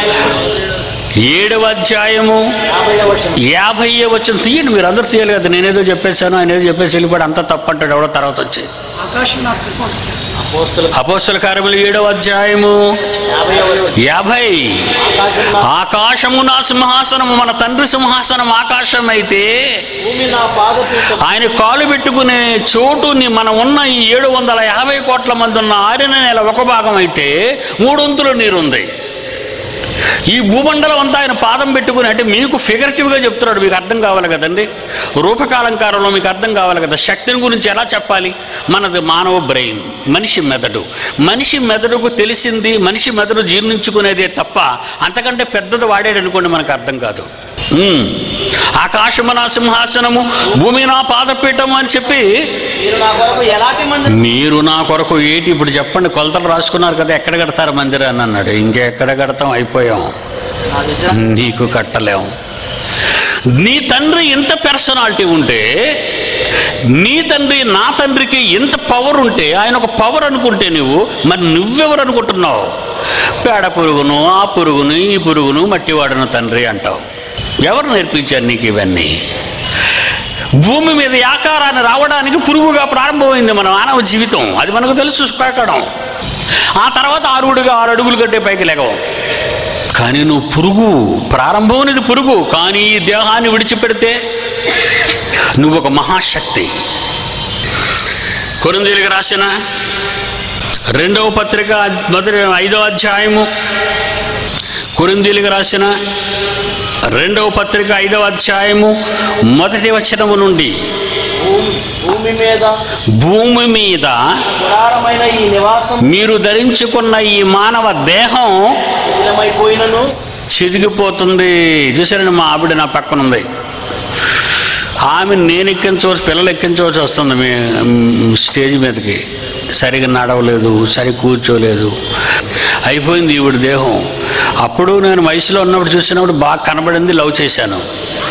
ఏడవ అధ్యాయము యాభై వచనం యాభై వచ్చిన తీయండి మీరు అందరూ తీయాలి కదా నేనేదో చెప్పేశాను ఆయన ఏదో చెప్పేసి వెళ్ళిపోయాడు అంతా తప్పంటాడు ఎవడో తర్వాత వచ్చి ఆకాశం నా సింహాసనం అపోస్తల అపోస్తుల కార్యములు ఏడవ అధ్యాయము యాభై వచనం యాభై ఆకాశం నా ఆకాశము నా సింహాసనము మన తండ్రి సింహాసనం ఆకాశం అయితే భూమి నా పాదపీఠం ఆయన కాలు పెట్టుకునే చోటు ని- మనం ఉన్న ఈ ఏడు వందల యాభై కోట్ల మంది ఉన్న ఆరిన నెల ఒక భాగం అయితే మూడొంతులు నీరుంది ఈ భూమండలం అంతా ఆయన పాదం పెట్టుకుని అంటే మీకు ఫిగరేటివ్గా చెప్తున్నాడు మీకు అర్థం కావాలి కదండి రూపకాలంకారంలో మీకు అర్థం కావాలి కదా శక్తిని గురించి ఎలా చెప్పాలి మనది మానవ బ్రెయిన్ మనిషి మెదడు మనిషి మెదడుకు తెలిసింది మనిషి మెదడు జీర్ణించుకునేదే తప్ప అంతకంటే పెద్దది వాడాడు అనుకోండి మనకు అర్థం కాదు ఉమ్. ఆకాశము నా సింహాసనము భూమి నా పాదపీఠము అని చెప్పి మీరు నా కొరకు ఎలాంటి మంది మీరు నా కొరకు ఏంటి ఇప్పుడు చెప్పండి కొలతలు రాసుకున్నారు కదా ఎక్కడ కడతారు మందిరాన్ని అన్నాడు ఇంకెక్కడ కడతాం అయిపోయాం నా విశ్రాంతి నీకు కట్టలేం నీ తండ్రి ఇంత పర్సనాలిటీ ఉంటే నీ తండ్రి నా తండ్రికి ఇంత పవర్ ఉంటే ఆయన ఒక పవర్ అనుకుంటే నువ్వు మరి నువ్వెవరు అనుకుంటున్నావు పేడ పురుగును ఆ పురుగును ఈ పురుగును మట్టివాడును తండ్రి అంటావు ఎవరు నేర్పించారు నీకు ఇవన్నీ భూమి మీద ఈ ఆకారాన్ని రావడానికి పురుగుగా ప్రారంభమైంది మన మానవ జీవితం అది మనకు తెలుసు పెరగడం ఆ తర్వాత ఆరుగుడుగా ఆరు అడుగులు కట్టే పైకి లెగవం కానీ నువ్వు పురుగు ప్రారంభం అనేది పురుగు కానీ ఈ దేహాన్ని విడిచిపెడితే నువ్వు ఒక మహాశక్తి కొరిందీలకు రాసిన రెండవ పత్రిక మొదటి ఐదవ అధ్యాయము కొరిందీలకు రాసిన రెండవ పత్రిక ఐదవ అధ్యాయము మొదటి వచనము నుండి భూమి భూమి మీద భూమి మీద గుడారమైన ఈ నివాసం మీరు ధరించుకున్న ఈ మానవ దేహం శిథిలమైపోయినను చిదిగిపోతుంది చూసారండి మా ఆవిడ నా పక్కన ఉంది ఆమె నేను ఎక్కించవచ్చు పిల్లలు ఎక్కించవచ్చు వస్తుంది మీ మ్, స్టేజ్ మీదకి సరిగా నడవలేదు సరి కూర్చోలేదు అయిపోయింది ఈవిడ దేహం అప్పుడు నేను వయసులో ఉన్నప్పుడు చూసినప్పుడు బాగా కనబడింది లవ్ చేశాను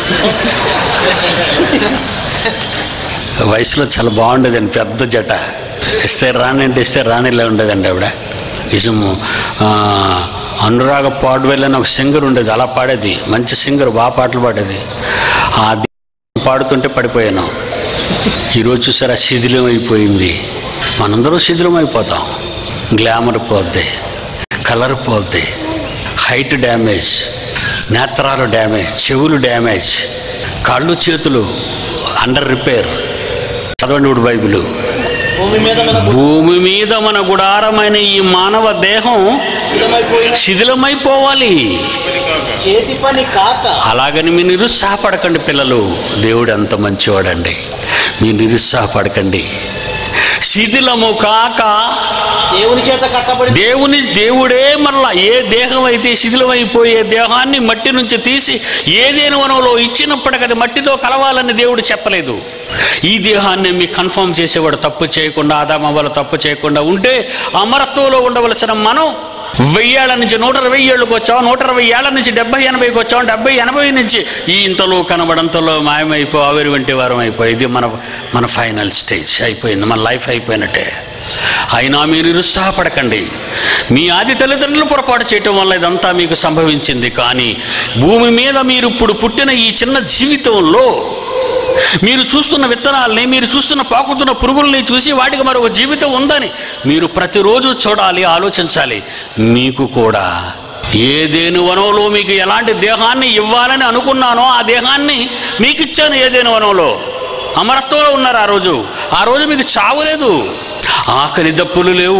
వయసులో చాలా బాగుండేదండి పెద్ద జట ఇస్తే రాని అంటే ఇస్తే రానిలా ఉండేదండి ఆవిడ నిజము ఆ, అనురాగ పాడ్వెల్ అని ఒక సింగర్ ఉండేది అలా పాడేది మంచి సింగర్ బాగా పాటలు పాడేది ఆ ది- పాడుతుంటే పడిపోయాను ఈరోజు చూసారా శిథిలం అయిపోయింది మనందరం శిథిలం అయిపోతాం గ్లామర్ పోద్ది కలర్ పోద్ది హైట్ డ్యామేజ్ నేత్రాలు డ్యామేజ్ చెవులు డ్యామేజ్ కాళ్ళు చేతులు అండర్ రిపేర్ చదవండి ఇప్పుడు బైబిల్ భూమి మీద మన భూమి మీద మన గుడారమైన ఈ మానవ దేహం శిథిలమైపోయిన శిథిలమైపోవాలి చేతి పని కాక అలాగని మీరు నిరుత్సాహపడకండి పిల్లలు దేవుడు ఎంత మంచివాడండి మీరు నిరుత్సాహపడకండి శిథిలము కాక దేవుని చేత కట్టబడి దేవుని దేవుడే మరలా ఏ దేహం అయితే శిథిలమైపోయే దేహాన్ని మట్టి నుంచి తీసి ఏదేని వనంలో ఇచ్చినప్పటికీ అది మట్టితో కలవాలని దేవుడు చెప్పలేదు ఈ దేహాన్ని మీకు కన్ఫర్మ్ చేసేవాడు తప్పు చేయకుండా ఆదామవ్వలు తప్పు చేయకుండా ఉంటే అమరత్వంలో ఉండవలసిన మనం వెయ్యేళ్ల నుంచి నూట ఇరవై ఏళ్ళకి వచ్చాం నూట ఇరవై ఏళ్ల నుంచి డెబ్బై ఎనభైకి వచ్చాం డెబ్బై ఎనభై నుంచి ఈ ఇంతలో కనబడంతలో మాయమైపో ఆవిరి వంటి వారం అయిపోయి ఇది మన మన ఫైనల్ స్టేజ్ అయిపోయింది మన లైఫ్ అయిపోయినట్టే అయినా మీరు నిరుత్సాహపడకండి మీ ఆది తల్లిదండ్రులు పొరపాటు చేయటం వల్ల ఇదంతా మీకు సంభవించింది కానీ భూమి మీద మీరు ఇప్పుడు పుట్టిన ఈ చిన్న జీవితంలో మీరు చూస్తున్న విత్తనాల్ని మీరు చూస్తున్న పాకుతున్న పురుగుల్ని చూసి వాటికి మరొక జీవితం ఉందని మీరు ప్రతిరోజు చూడాలి ఆలోచించాలి మీకు కూడా ఏదేను వనంలో మీకు ఎలాంటి దేహాన్ని ఇవ్వాలని అనుకున్నానో ఆ దేహాన్ని మీకు ఇచ్చాను ఏదేను వనంలో అమరత్వంలో ఉన్నారు ఆ రోజు ఆ రోజు మీకు చావు లేదు ఆకలి దప్పులు లేవు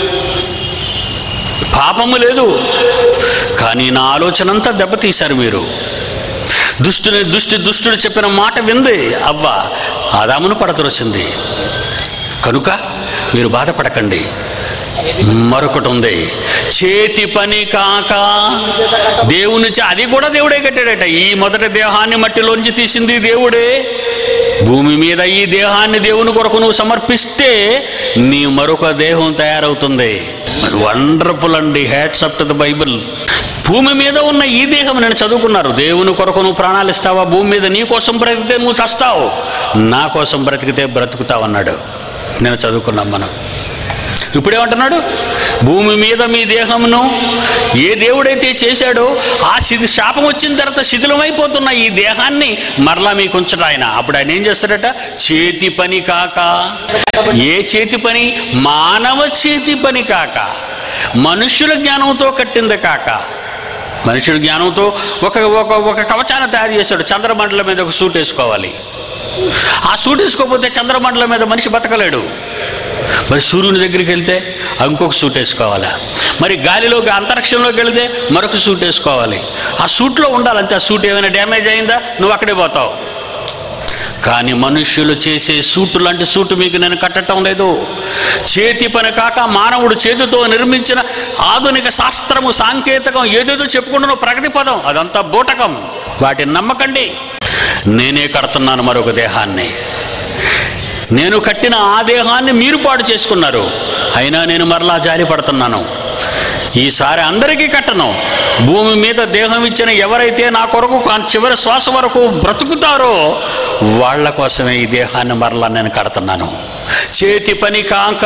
పాపము లేదు కానీ నా ఆలోచన అంతా దెబ్బతీశారు మీరు దుష్టుని దుష్టి దుష్టుడు చెప్పిన మాట వింది అవ్వ ఆదామును పడతొరిచింది కనుక మీరు బాధపడకండి మరొకటి ఉంది చేతి పని కాక దేవుని చే- అది కూడా దేవుడే కట్టాడట ఈ మొదటి దేహాన్ని మట్టిలోంచి తీసింది దేవుడే భూమి మీద ఈ దేహాన్ని దేవుని కొరకు నువ్వు సమర్పిస్తే నీ మరొక దేహం తయారవుతుంది వండర్ఫుల్ అండి hats up to the Bible భూమి మీద ఉన్న ఈ దేహం నేను చదువుకున్నారు దేవుని కొరకు నువ్వు ప్రాణాలు ఇస్తావా భూమి మీద నీ కోసం బ్రతికితే నువ్వు చస్తావు నా కోసం బ్రతికితే బ్రతుకుతావు అన్నాడు నేను చదువుకున్నాం మనం ఇప్పుడేమంటున్నాడు భూమి మీద మీ దేహమును ఏ దేవుడైతే చేశాడో ఆ శిథి శాపం వచ్చిన తర్వాత శిథిలమైపోతున్న ఈ దేహాన్ని మరలా మీకు ఉంచడు ఆయన అప్పుడు ఆయన ఏం చేస్తాడట చేతి పని కాక ఏ చేతి పని మానవ చేతి పని కాక మనుష్యుల జ్ఞానంతో కట్టింది కాక మనుషుడి జ్ఞానంతో ఒక ఒక ఒక కవచాన్ని తయారు చేశాడు చంద్రమండలం మీద ఒక సూట్ వేసుకోవాలి ఆ సూట్ వేసుకోకపోతే చంద్రమండలం మీద మనిషి బతకలేడు మరి సూర్యుని దగ్గరికి వెళ్తే ఇంకొక సూట్ వేసుకోవాలా మరి గాలిలోకి అంతరిక్షంలోకి వెళితే మరొక సూట్ వేసుకోవాలి ఆ సూట్లో ఉండాలంతే ఆ సూట్ ఏమైనా డ్యామేజ్ అయిందా నువ్వు అక్కడే పోతావు కానీ మనుష్యులు చేసే సూటు లాంటి సూటు మీకు నేను కట్టడం లేదు చేతి పని కాక మానవుడు చేతితో నిర్మించిన ఆధునిక శాస్త్రము సాంకేతికం ఏదేదో చెప్పుకుంటున్న ప్రగతి పదం అదంతా బూటకం వాటిని నమ్మకండి నేనే కడుతున్నాను మరొక దేహాన్ని నేను కట్టిన ఆ దేహాన్ని మీరు పాడు చేసుకున్నారు అయినా నేను మరలా జాలి పడుతున్నాను ఈసారి అందరికీ కట్టను భూమి మీద దేహం ఇచ్చిన ఎవరైతే నా కొరకు ఆ చివరి శ్వాస వరకు బ్రతుకుతారో వాళ్ళ కోసమే ఈ దేహాన్ని మరలా నేను కడుతున్నాను చేతి పని కాక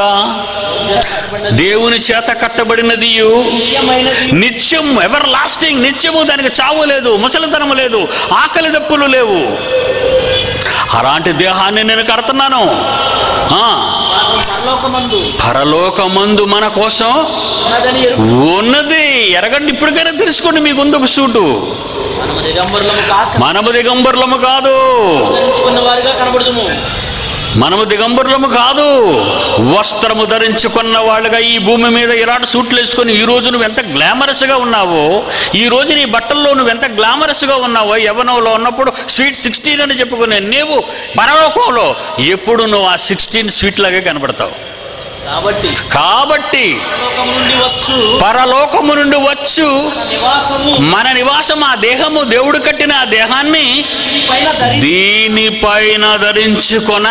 దేవుని చేత కట్టబడినది ప్రియమైనది నిత్యం ఎవర్ లాస్టింగ్ నిత్యము దానికి చావు లేదు ముసలితనము లేదు ఆకలి దప్పులు లేవు అలాంటి దేహాన్ని నేను కడుతున్నాను ఆ, వాసం పరలోకమందు పరలోకమందు మన కోసం ఉన్నదని ఎరుగు ఉన్నది ఎరగండి ఇప్పటికైనా తెలుసుకోండి మీకు ఉంది ఒక సూటు మనము దిగంబరులము కాక మనము దిగంబరులము కాదు ధరించుకున్న వారిగా కనబడుదుము మనము దిగంబరులము కాదు వస్త్రము ధరించుకున్న వాళ్ళుగా ఈ భూమి మీద ఇలాంటి సూట్లు వేసుకొని ఈ రోజు నువ్వు ఎంత గ్లామరస్గా ఉన్నావో ఈ రోజు నీ బట్టల్లో నువ్వు ఎంత గ్లామరస్గా ఉన్నావో యవనంలో ఉన్నప్పుడు స్వీట్ సిక్స్టీన్ అని చెప్పుకునే నీవు పరలోకంలో ఎప్పుడు నువ్వు ఆ సిక్స్టీన్ స్వీట్ లాగే కనబడతావు కాబట్టి కాబట్టి పరలోకము నుండి వచ్చు పరలోకము నుండి వచ్చు నివాసము మన నివాసం ఆ దేహము దేవుడు కట్టిన ఆ దేహాన్ని పైన ధరి దీనిపైన ధరించుకొన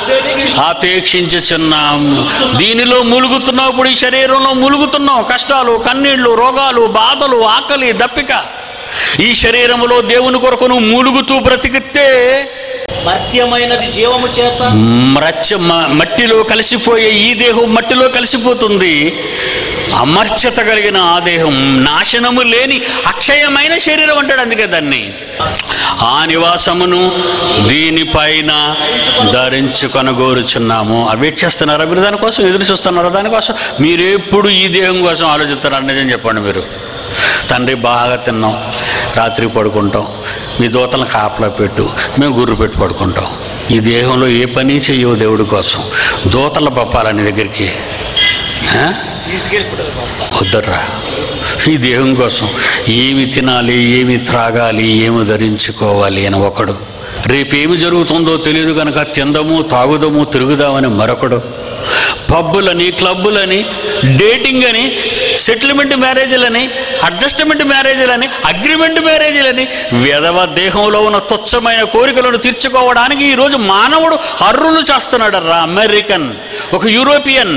అపేక్షించుచున్నాం దీనిలో ములుగుతున్నప్పుడు ఈ శరీరంలో ములుగుతున్నాం కష్టాలు కన్నీళ్లు రోగాలు బాధలు ఆకలి దప్పిక ఈ శరీరములో దేవుని కొరకు నువ్వు మూలుగుతూ బ్రతికితే మర్త్యమైనది జీవము చేత మ్రచ్చ మ- మట్టిలో కలిసిపోయే ఈ దేహం మట్టిలో కలిసిపోతుంది అమర్చత కలిగిన ఆ దేహం నాశనము లేని అక్షయమైన శరీరం అంటాడు అందుకే దాన్ని ఆ నివాసమును దీనిపైన ధరించుకొనగోరుచున్నాము అవి వెయిట్ చేస్తున్నారా మీరు దానికోసం ఎదురు చూస్తున్నారా దానికోసం మీరు ఎప్పుడు ఈ దేహం కోసం ఆలోచిస్తున్నారు నిజం చెప్పండి మీరు తండ్రి బాగా తిన్నాం రాత్రి పడుకుంటాం మీ దూతలను కాపలా పెట్టు మేము గుర్రు పెట్టి పడుకుంటాం ఈ దేహంలో ఏ పని చెయ్యవు దేవుడి కోసం దూతలు పంపాలా నీ దగ్గరికి ఆ? తీసుకెళ్ళిపోతారు బాబా వద్దర్రా ఈ దేహం కోసం ఏమి తినాలి ఏమి త్రాగాలి ఏమి ధరించుకోవాలి అని ఒకడు రేపేమి జరుగుతుందో తెలియదు కనుక తిందము తాగుదము తిరుగుదామని మరొకడు పబ్బులని క్లబ్బులని డేటింగ్ అని సెటిల్మెంట్ మ్యారేజ్లని అడ్జస్ట్మెంట్ మ్యారేజ్లని అగ్రిమెంట్ మ్యారేజ్లని విధవ దేహంలో ఉన్న తుచ్చమైన కోరికలను తీర్చుకోవడానికి ఈరోజు మానవుడు హర్రులు చేస్తున్నాడు రా అమెరికన్ ఒక యూరోపియన్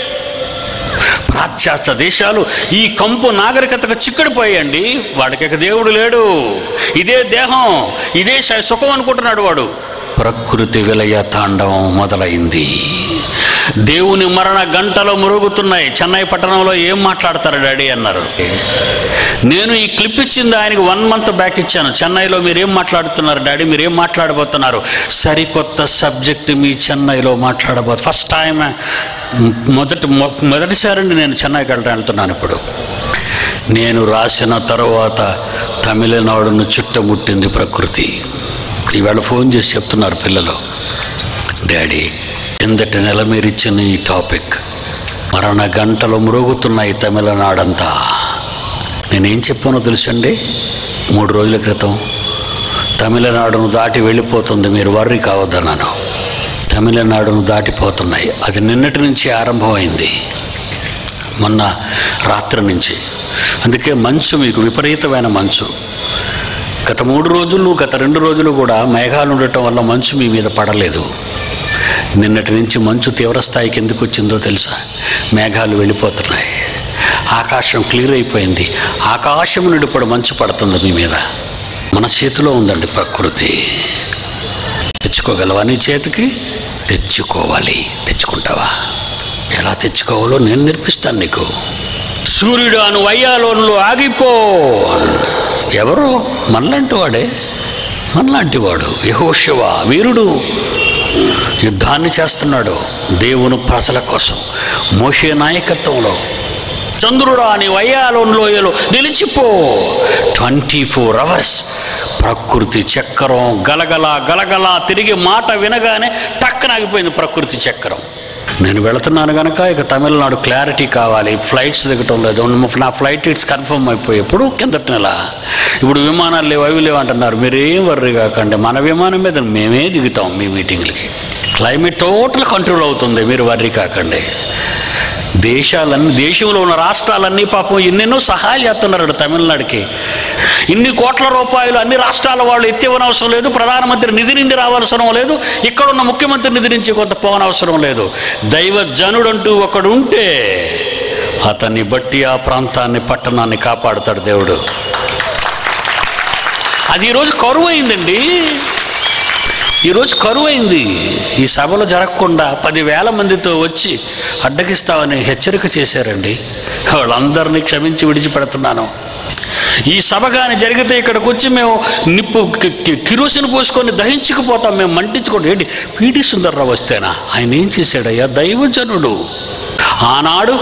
పాశ్చాత్య దేశాలు ఈ కంపు నాగరికతకు చిక్కడిపోయండి వాడికి ఇక దేవుడు లేడు ఇదే దేహం ఇదే శ- సుఖం అనుకుంటున్నాడు వాడు ప్రకృతి విలయ తాండవం మొదలైంది దేవుని మరణ గంటలు మురుగుతున్నాయి చెన్నై పట్టణంలో ఏం మాట్లాడతారు డాడీ అన్నారు నేను ఈ క్లిప్ ఇచ్చింది ఆయనకి వన్ మంత్ బ్యాక్ ఇచ్చాను చెన్నైలో మీరు ఏం మాట్లాడుతున్నారు డాడీ మీరు ఏం మాట్లాడబోతున్నారు సరికొత్త సబ్జెక్ట్ మీ చెన్నైలో మాట్లాడబోతు ఫస్ట్ టైం మొదటి మొ- మొదటిసారి నేను చెన్నైకి వెళ్ళడం వెళ్తున్నాను ఇప్పుడు నేను రాసిన తరువాత తమిళనాడును చుట్టుముట్టింది ప్రకృతి ఈవేళ ఫోన్ చేసి చెప్తున్నారు పిల్లలు డాడీ కిందటి నెల మీరు ఇచ్చిన ఈ టాపిక్ మరణ గంటలు మ్రోగుతున్నాయి తమిళనాడంతా నేనేం చెప్పానో తెలుసండి మూడు రోజుల క్రితం తమిళనాడును దాటి వెళ్ళిపోతుంది మీరు వర్రి కావద్దన్నాను తమిళనాడును దాటిపోతున్నాయి అది నిన్నటి నుంచి ఆరంభమైంది మొన్న రాత్రి నుంచి అందుకే మంచు మీకు విపరీతమైన మంచు గత మూడు రోజులు గత రెండు రోజులు కూడా మేఘాలు ఉండటం వల్ల మంచు మీ మీద పడలేదు నిన్నటి నుంచి మంచు తీవ్ర స్థాయికి ఎందుకు వచ్చిందో తెలుసా మేఘాలు వెళ్ళిపోతున్నాయి ఆకాశం క్లియర్ అయిపోయింది ఆకాశం నుండి ఇప్పుడు మంచు పడుతుంది మీ మీద మన చేతిలో ఉందండి ప్రకృతి తెచ్చుకోగలవా నీ చేతికి తెచ్చుకోవాలి తెచ్చుకుంటావా ఎలా తెచ్చుకోవాలో నేను నేర్పిస్తాను నీకు సూర్యుడు అను వయ్యాలోన్లో ఆగిపో ఎవరు మనలాంటి వాడే మనలాంటి వాడు యహోశివ వీరుడు యుద్ధాన్ని చేస్తున్నాడు దేవుని ప్రజల కోసం మోషే నాయకత్వంలో చంద్రుడా అని వయ్యాలోయలో నిలిచిపో ట్వంటీ ఫోర్ అవర్స్ ప్రకృతి చక్రం గలగల గలగల తిరిగి మాట వినగానే టక్కన ఆగిపోయింది ప్రకృతి చక్రం నేను వెళుతున్నాను కనుక ఇక తమిళనాడు క్లారిటీ కావాలి ఫ్లైట్స్ దిగటం లేదు నా ఫ్లైట్ టికెట్స్ కన్ఫర్మ్ అయిపోయేప్పుడు కిందటి నెల ఇప్పుడు విమానాలు లేవు అవి లేవు అంటున్నారు మీరు ఏం వర్రీ కాకండి మన విమానం మీద మేమే దిగుతాం మీ మీటింగ్లకి క్లైమేట్ టోటల్ కంట్రోల్ అవుతుంది మీరు వర్రీ కాకండి దేశాలన్నీ దేశంలో ఉన్న రాష్ట్రాలన్నీ పాపం ఎన్నెన్నో సహాయాలు చేస్తున్నారు తమిళనాడుకి ఇన్ని కోట్ల రూపాయలు అన్ని రాష్ట్రాల వాళ్ళు ఎత్తివ్వనవసరం లేదు ప్రధానమంత్రి నిధి నుండి రావాల్సిన లేదు ఇక్కడ ఉన్న ముఖ్యమంత్రి నిధి నుంచి కొంత పోనవసరం లేదు దైవ జనుడంటూ ఒకడు ఉంటే అతన్ని బట్టి ఆ ప్రాంతాన్ని పట్టణాన్ని కాపాడుతాడు దేవుడు అది ఈరోజు కరువు అయిందండి ఈరోజు కరువు అయింది ఈ సభలో జరగకుండా పదివేల మందితో వచ్చి అడ్డగిస్తామని హెచ్చరిక చేశారండి వాళ్ళందరినీ క్షమించి విడిచిపెడుతున్నాను ఈ సభ కానీ జరిగితే ఇక్కడికి వచ్చి మేము నిప్పు కి- కి- కిరోసిన్ పోసుకొని దహించుకుపోతాం మేము మంటించుకోండి ఏంటి పీడి సుందర్రావు వస్తేనా ఆయన ఏం చేశాడయ్యా దైవజనుడు ఆనాడు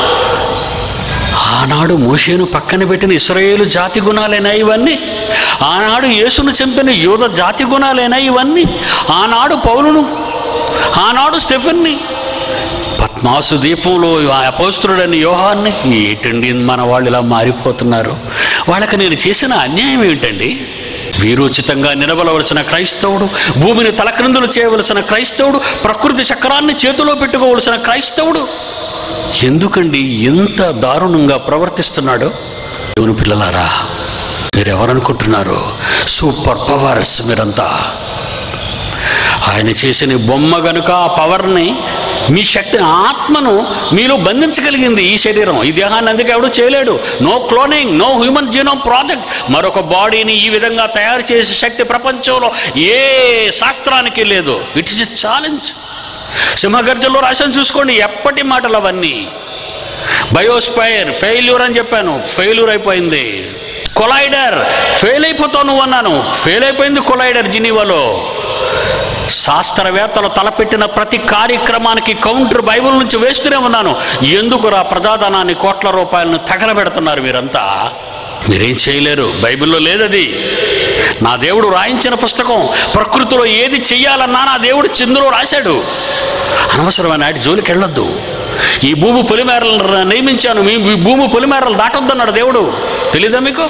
ఆనాడు మోషేను పక్కన పెట్టిన ఇస్రాయేలు జాతి గుణాలేనా ఇవన్నీ ఆనాడు యేసును చంపిన యూద జాతి గుణాలేనా ఇవన్నీ ఆనాడు పౌలును ఆనాడు స్టెఫెన్ని పద్మాసు దీపంలో ఆ అపోస్తుడని యోహాన్ని ఏంటండి మన వాళ్ళు ఇలా మారిపోతున్నారు వాళ్ళకి నేను చేసిన అన్యాయం ఏమిటండి వీరోచితంగా నిలబడవలసిన క్రైస్తవుడు భూమిని తలక్రిందులు చేయవలసిన క్రైస్తవుడు ప్రకృతి చక్రాన్ని చేతిలో పెట్టుకోవలసిన క్రైస్తవుడు ఎందుకండి ఎంత దారుణంగా ప్రవర్తిస్తున్నాడు దేవుని పిల్లలారా మీరెవరనుకుంటున్నారు సూపర్ పవర్స్ మీరంతా ఆయన చేసిన బొమ్మ గనుక ఆ పవర్ని మీ శక్తి ఆత్మను మీలో బంధించగలిగింది ఈ శరీరం ఈ దేహాన్ని అందుకే ఎవడు చేయలేడు no cloning no human genome project మరొక బాడీని ఈ విధంగా తయారు చేసే శక్తి ప్రపంచంలో ఏ శాస్త్రానికి లేదు ఇట్ ఇస్ ఎ ఛాలెంజ్ సింహగర్జంలో రాశాను చూసుకోండి ఎప్పటి మాటలు అవన్నీ బయోస్పైర్ ఫెయిల్యూర్ అని చెప్పాను ఫెయిల్యూర్ అయిపోయింది కొలైడర్ ఫెయిల్ అయిపోతావు నువ్వు అన్నాను ఫెయిల్ అయిపోయింది కొలైడర్ జినీవాలో శాస్త్రవేత్తలు తలపెట్టిన ప్రతి కార్యక్రమానికి కౌంటర్ బైబిల్ నుంచి వేస్తూనే ఉన్నాను ఎందుకు రా ప్రజాధనాన్ని కోట్ల రూపాయలను తగలబెడుతున్నారు మీరంతా మీరేం చేయలేరు బైబిల్లో లేదది నా దేవుడు రాయించిన పుస్తకం ప్రకృతిలో ఏది చెయ్యాలన్నా నా దేవుడు చిందులో రాశాడు అనవసరమైన నాటి జోలికి వెళ్ళొద్దు ఈ భూమి పొలిమేరలను నియమించాను మీ ఈ భూమి పొలిమేరలు దాటొద్దన్నాడు దేవుడు తెలీదా మీకు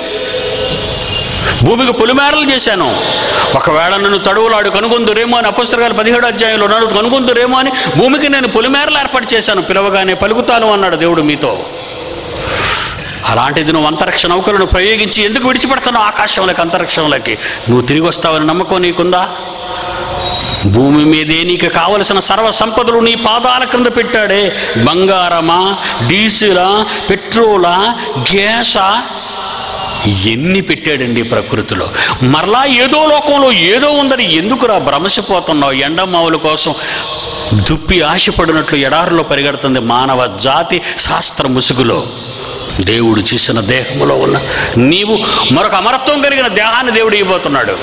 భూమికి పొలిమేరలు చేశాను ఒకవేళ నన్ను తడువులాడు కనుగొందురేమో అని అపుస్తకాలు పదిహేడు అధ్యాయంలో నన్ను కనుగొందురేమో అని భూమికి నేను పొలిమేరలు ఏర్పాటు చేశాను పిలవగానే పలుకుతాను అన్నాడు దేవుడు మీతో అలాంటిది నువ్వు అంతరిక్ష నౌకలను ప్రయోగించి ఎందుకు విడిచిపెడతావు ఆకాశంలోకి అంతరిక్షంలోకి నువ్వు తిరిగి వస్తావని నమ్మకం నీకుందా భూమి మీదే నీకు కావలసిన సర్వ సంపదలు నీ పాదాల క్రింద పెట్టాడే బంగారమా డీజిలా పెట్రోలా గ్యాసా ఎన్ని పెట్టాడండి ప్రకృతిలో మరలా ఏదో లోకంలో ఏదో ఉందని ఎందుకురా భ్రమసిపోతున్నావు ఎండమావుల కోసం దుప్పి ఆశపడినట్లు ఎడారిలో పరిగెడుతుంది మానవ జాతి శాస్త్ర ముసుగులో దేవుడు చేసిన దేహములో ఉన్న నీవు మరొక అమరత్వం కలిగిన దేహాన్ని దేవుడు ఇవ్వబోతున్నాడు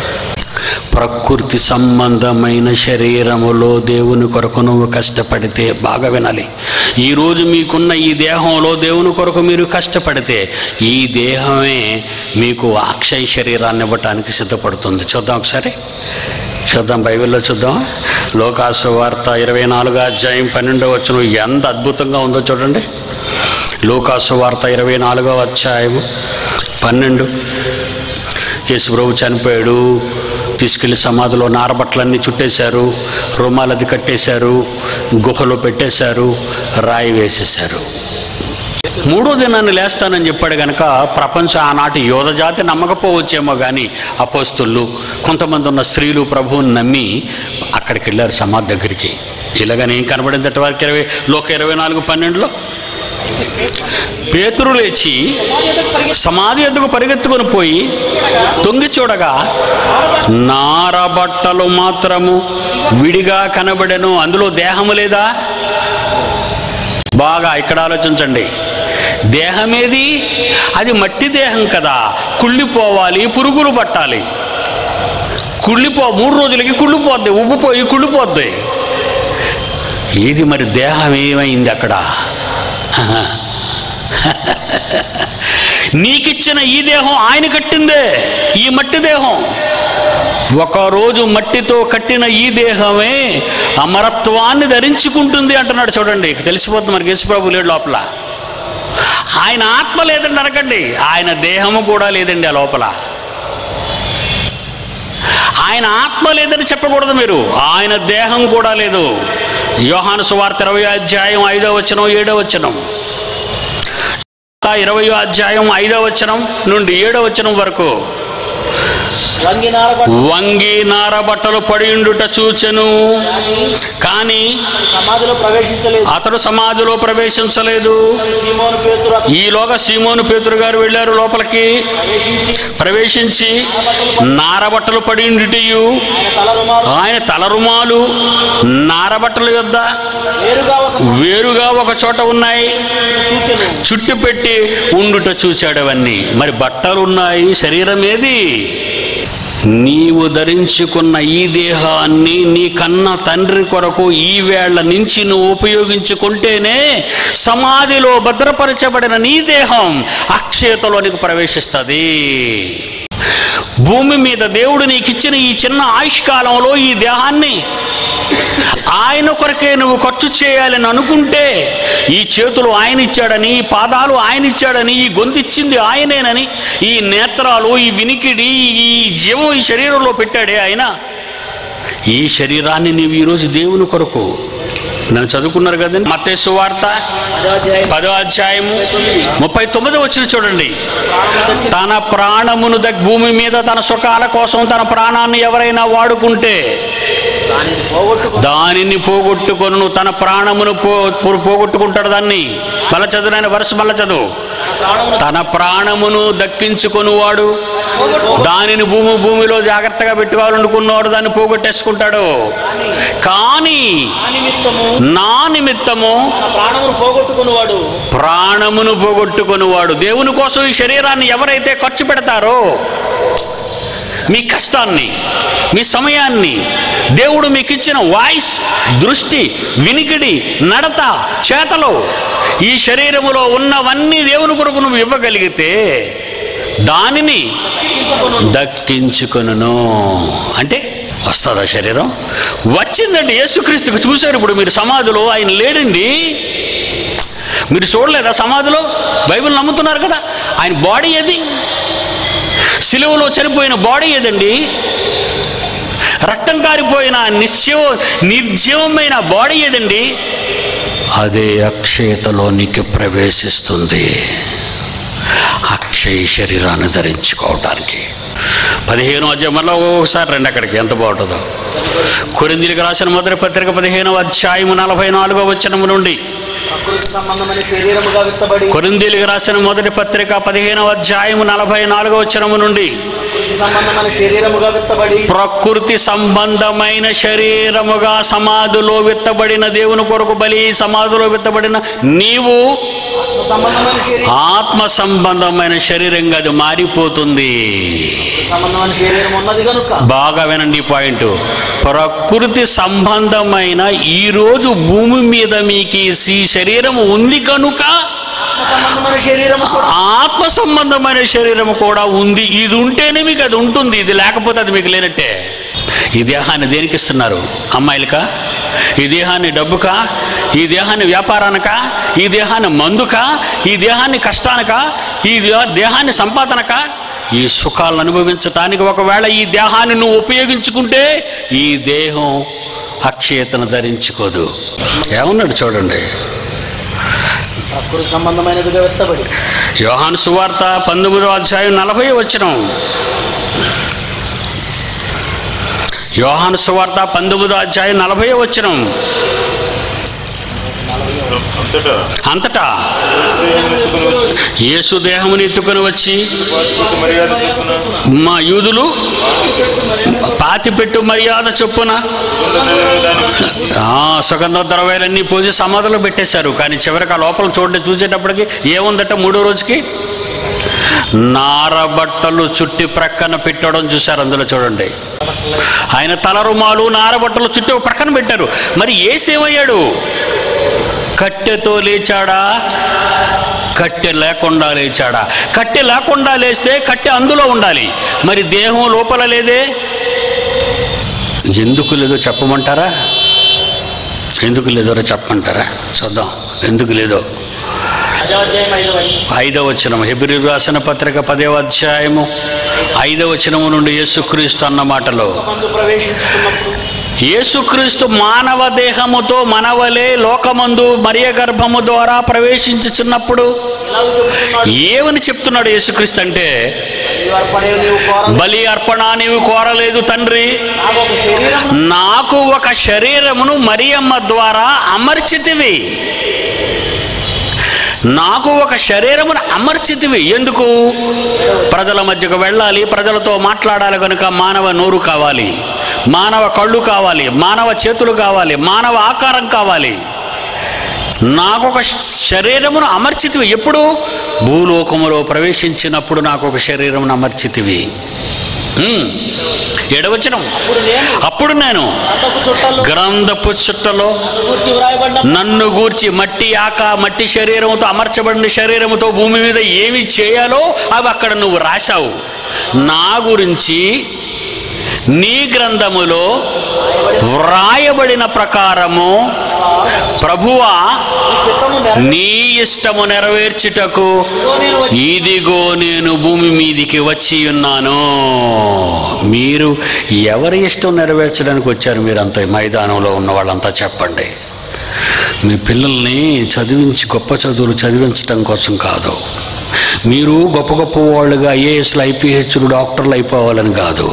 ప్రకృతి సంబంధమైన శరీరములో దేవుని కొరకు నువ్వు కష్టపడితే బాగా వినాలి ఈరోజు మీకున్న ఈ దేహంలో దేవుని కొరకు మీరు కష్టపడితే ఈ దేహమే మీకు అక్షయ శరీరాన్ని ఇవ్వటానికి సిద్ధపడుతుంది చూద్దాం ఒకసారి చూద్దాం బైబిల్లో చూద్దాం లోకాసు వార్త ఇరవై నాలుగో అధ్యాయం పన్నెండో వచ్చిన ఎంత అద్భుతంగా ఉందో చూడండి లోకాసు వార్త ఇరవై నాలుగో అధ్యాయం పన్నెండు యేసు ప్రభు చనిపోయాడు తీసుకెళ్లి సమాధిలో నారబట్టలన్నీ చుట్టేశారు రుమాలది కట్టేశారు గుహలో పెట్టేశారు రాయి వేసేశారు మూడో దినాన్ని లేస్తానని చెప్పాడు కనుక ప్రపంచ ఆనాటి యోధజాతి నమ్మకపోవచ్చేమో కానీ అపోస్తులు కొంతమంది ఉన్న స్త్రీలు ప్రభువుని నమ్మి అక్కడికి వెళ్ళారు సమాధి దగ్గరికి ఇలాగని ఏం కనబడిందట వారికి ఇరవై లోక ఇరవై నాలుగు పన్నెండులో పేతురు లేచి సమాధి ఎద్దుకు పరిగెత్తుకొని పోయి తొంగి చూడగా నారబట్టలు మాత్రము విడిగా కనబడెను అందులో దేహము లేదా బాగా ఇక్కడ ఆలోచించండి దేహమేది అది మట్టి దేహం కదా కుళ్ళిపోవాలి పురుగులు పట్టాలి కుళ్ళిపో మూడు రోజులకి కుళ్ళిపోద్ది ఉబ్బిపోయి కుళ్ళిపోద్ది ఇది మరి దేహం ఏమైంది అక్కడ నీకిచ్చిన ఈ దేహం ఆయన కట్టిందే ఈ మట్టి దేహం ఒకరోజు మట్టితో కట్టిన ఈ దేహమే అమరత్వాన్ని ధరించుకుంటుంది అంటున్నాడు చూడండి తెలిసిపోతుంది మనకి యేసుప్రభు లేడు లోపల ఆయన ఆత్మ లేదండి అనకండి ఆయన దేహము కూడా లేదండి ఆ లోపల ఆయన ఆత్మ లేదని చెప్పకూడదు మీరు ఆయన దేహం కూడా లేదు యోహాను సువార్త ఇరవై అధ్యాయం ఐదో వచనం ఏడో వచనం ఇరవయో అధ్యాయం ఐదో వచనం నుండి ఏడో వచనం వరకు వంగి నారబడి వంగి నారబట్టలు పడియుండుట చూచెను కానీ సమాధిలో ప్రవేశించలేదు అతడు సమాధిలో ప్రవేశించలేదు సీమోను పేతురు అతను ఈలోగా సీమోను పేతురు గారు వెళ్ళారు లోపలికి ప్రవేశించి ప్రవేశించి నారబట్టలు పడియుండుటయు ఆయన తల రుమాలు ఆయన తలరుమాలు నారబట్టల యొద్ద వేరుగా ఒక వేరుగా ఒక చోట ఉన్నాయి సూచన చుట్టు పెట్టి ఉండుట చూశాడు అవన్నీ మరి బట్టలు ఉన్నాయి శరీరం ఏది నీవు ధరించుకున్న ఈ దేహాన్ని నీ కన్న తండ్రి కొరకు ఈ వేళ్ల నుంచి నువ్వు ఉపయోగించుకుంటేనే సమాధిలో భద్రపరచబడిన నీ దేహం అక్షయతలోనికి ప్రవేశిస్తుంది భూమి మీద దేవుడు నీకు ఇచ్చిన ఈ చిన్న ఆయుష్కాలంలో ఈ దేహాన్ని ఆయన కొరకే నువ్వు ఖర్చు చేయాలని అనుకుంటే ఈ చేతులు ఆయన ఇచ్చాడని ఈ పాదాలు ఆయన ఇచ్చాడని ఈ గొంతు ఇచ్చింది ఆయనేనని ఈ నేత్రాలు ఈ వినికిడి ఈ జీవం ఈ శరీరంలో పెట్టాడే ఆయన ఈ శరీరాన్ని నీవు ఈరోజు దేవుని కొరకు నన్ను చదువుకున్నారు కదండి మత్తేసు వార్త పదో అధ్యాయం పదో అధ్యాయము ముప్పై తొమ్మిది వచ్చిన చూడండి తన ప్రాణమును దగ్ భూమి మీద తన సుఖాల కోసం తన ప్రాణాన్ని ఎవరైనా వాడుకుంటే దానిని పోగొట్టుకు దానిని పోగొట్టుకొను తన ప్రాణమును పో పో- పోగొట్టుకుంటాడు దాన్ని మళ్ళా చదువు నాయన వరుస మళ్ళా చదువు ప్రాణమును తన ప్రాణమును దక్కించుకొనివాడు దానిని భూమి భూమిలో జాగ్రత్తగా పెట్టుకోవాలనుకున్నవాడు దాన్ని పోగొట్టేసుకుంటాడు కానీ ఆ నిమిత్తము నా నిమిత్తము తన ప్రాణమును పోగొట్టుకున్నవాడు ప్రాణమును పోగొట్టుకొనివాడు దేవుని కోసం ఈ శరీరాన్ని ఎవరైతే ఖర్చు పెడతారో మీ కష్టాన్ని మీ సమయాన్ని దేవుడు మీకు ఇచ్చిన వాయిస్ దృష్టి వినికిడి నడత చేతలు ఈ శరీరములో ఉన్నవన్నీ దేవుని కొరకు నువ్వు ఇవ్వగలిగితే దానిని దక్కించుకొను దక్కించుకొనును అంటే వస్తుందా శరీరం వచ్చిందండి యేసుక్రీస్తుకు చూశారు ఇప్పుడు మీరు సమాధిలో ఆయన లేడండి మీరు చూడలేదా సమాధిలో బైబిల్ నమ్ముతున్నారు కదా ఆయన బాడీ ఏది సిలువలో చనిపోయిన బాడీ ఏదండి రక్తం కారిపోయిన నిశ్చవ నిర్జీవమైన బాడీ ఏదండి అదే అక్షయతలోనికి ప్రవేశిస్తుంది అక్షయ శరీరాన్ని ధరించుకోవటానికి పదిహేను అధ్యాయం మళ్ళీ ఒకసారి రండి అక్కడికి ఎంత బాగుంటుందో కొరిందీలకు రాసిన మొదటి పత్రిక పదిహేనవ అధ్యాయము నలభై నాలుగో వచనము నుండి ప్రకృతి సంబంధమైన శరీరముగా విత్తబడి కొరిందీలకు రాసిన మొదటి పత్రిక పదిహేనవ అధ్యాయము నలభై నాలుగో వచనము నుండి ప్రకృతి సంబంధమైన శరీరముగా విత్తబడి ప్రకృతి సంబంధమైన శరీరముగా సమాధిలో విత్తబడిన దేవుని కొరకు బలి సమాధిలో విత్తబడిన నీవు ఆత్మ సంబంధమైన శరీరం ఆత్మ సంబంధమైన శరీరంగా అది మారిపోతుంది సంబంధమైన శరీరం ఉన్నది కనుక బాగా వినండి ఈ పాయింట్ ప్రకృతి సంబంధమైన ఈరోజు భూమి మీద మీకు ఈ శరీరం ఉంది కనుక ఆత్మ సంబంధమైన శరీరం కూడా ఆత్మ సంబంధమైన శరీరం కూడా ఉంది ఇది ఉంటేనే మీకు అది ఉంటుంది ఇది లేకపోతే అది మీకు లేనట్టే ఈ దేహాన్ని దేనికి ఇస్తున్నారు అమ్మాయిలకా ఈ దేహాన్ని డబ్బుకా ఈ దేహాన్ని వ్యాపారానికా ఈ దేహాన్ని మందుకా ఈ దేహాన్ని కష్టానికా ఈ దే- దేహాన్ని సంపాదనకా ఈ సుఖాలను అనుభవించటానికి ఒకవేళ ఈ దేహాన్ని నువ్వు ఉపయోగించుకుంటే ఈ దేహం అక్షయతను ధరించుకోదు ఏమన్నాడు చూడండి ప్రకృతి సంబంధమైనదిగా విత్తబడి యోహాను సువార్త పంతొమ్మిదో అధ్యాయం నలభై వచ్చినం యోహాను సువార్త పంతొమ్మిదో అధ్యాయం నలభై వచ్చినం అంతటా అంతటా ఎత్తుకుని వచ్చి యేసు దేహముని ఎత్తుకొని వచ్చి వాటికి మర్యాద చొప్పున మా యూదులు పాతిపెట్టు మర్యాద చొప్పున సుందరమైన దానికి ఆ, సుగంధ ద్రవ్యాలన్నీ పోసి సమాధిలో పెట్టేశారు కానీ చివరికి ఆ లోపల చూడండి చూసేటప్పటికి ఏముందట మూడో రోజుకి నారబట్టలు చుట్టి ప్రక్కన పెట్టడం చూశారు అందులో చూడండి ఆయన తల రుమాలు నారబట్టలు చుట్టి ఒక ప్రక్కన పెట్టారు మరి ఏసేమయ్యాడు కట్టెతో లేచాడా కట్టె లేకుండా లేచాడా కట్టె లేకుండా లేస్తే కట్టె అందులో ఉండాలి మరి దేహం లోపల లేదే ఎందుకు లేదో చెప్పమంటారా ఎందుకు లేదో చెప్పమంటారా చూద్దాం ఎందుకు లేదో అధ్యాయం ఐదవ ఐదవ వచనం హెబ్రి రాసిన పత్రిక పదవ అధ్యాయము ఐదవ వచనము నుండి యేసుక్రీస్తు అన్న మాటలో మందు ప్రవేశించుకున్నప్పుడు యేసుక్రీస్తు మానవ దేహముతో మనవలే లోకమందు మరియ గర్భము ద్వారా ప్రవేశించుచున్నప్పుడు ఇలాగ చెబుతున్నాడు ఏమని చెప్తున్నాడు యేసుక్రీస్తు అంటే "నీవు అర్పణే నీవు కోర బలి అర్పణ నీవు కోరలేదు తండ్రి నాకు ఒక శరీరం నాకు ఒక శరీరమును మరియమ్మ ద్వారా అమర్చితివి నాకు ఒక శరీరమును అమర్చితివి ఎందుకు ప్రజల మధ్యకు వెళ్ళాలి ప్రజలతో మాట్లాడాలి కనుక మానవ నోరు కావాలి మానవ కళ్ళు కావాలి మానవ చేతులు కావాలి మానవ ఆకారం కావాలి నాకు ఒక శరీరమును అమర్చితివి ఎప్పుడు భూలోకములో ప్రవేశించినప్పుడు నాకు ఒక శరీరమును అమర్చితివి ఉమ్. ఏడవచనం అప్పుడు నేను అప్పుడు నేను అంతకు చుట్టల్లో గ్రంథపు చుట్టలో గుర్చి వ్రాయబడిన నన్ను గూర్చి మట్టి ఆక మట్టి శరీరముతో అమర్చబడిన శరీరముతో భూమి మీద ఏమి చేయాలో అవి అక్కడ నువ్వు రాశావు నా గురించి నీ గ్రంథములో వ్రాయబడిన ప్రకారము ప్రభువా ఈ చిత్తము నెరవేర్చుటకు నీ ఇష్టము నెరవేర్చుటకు నేను వచ్చి ఇదిగో నేను భూమి మీదికి వచ్చి ఉన్నాను మీరు ఎవరి ఇష్టం నెరవేర్చడానికి వచ్చారు మీరంతా ఈ మైదానంలో ఉన్న వాళ్ళంతా చెప్పండి మీ పిల్లల్ని చదివించి గొప్ప చదువులు చదివించడం కోసం కాదు మీరు గొప్ప గొప్ప వాళ్ళుగా ఐఏఎస్లు ఐపీహెచ్లు డాక్టర్లు అయిపోవాలని కాదు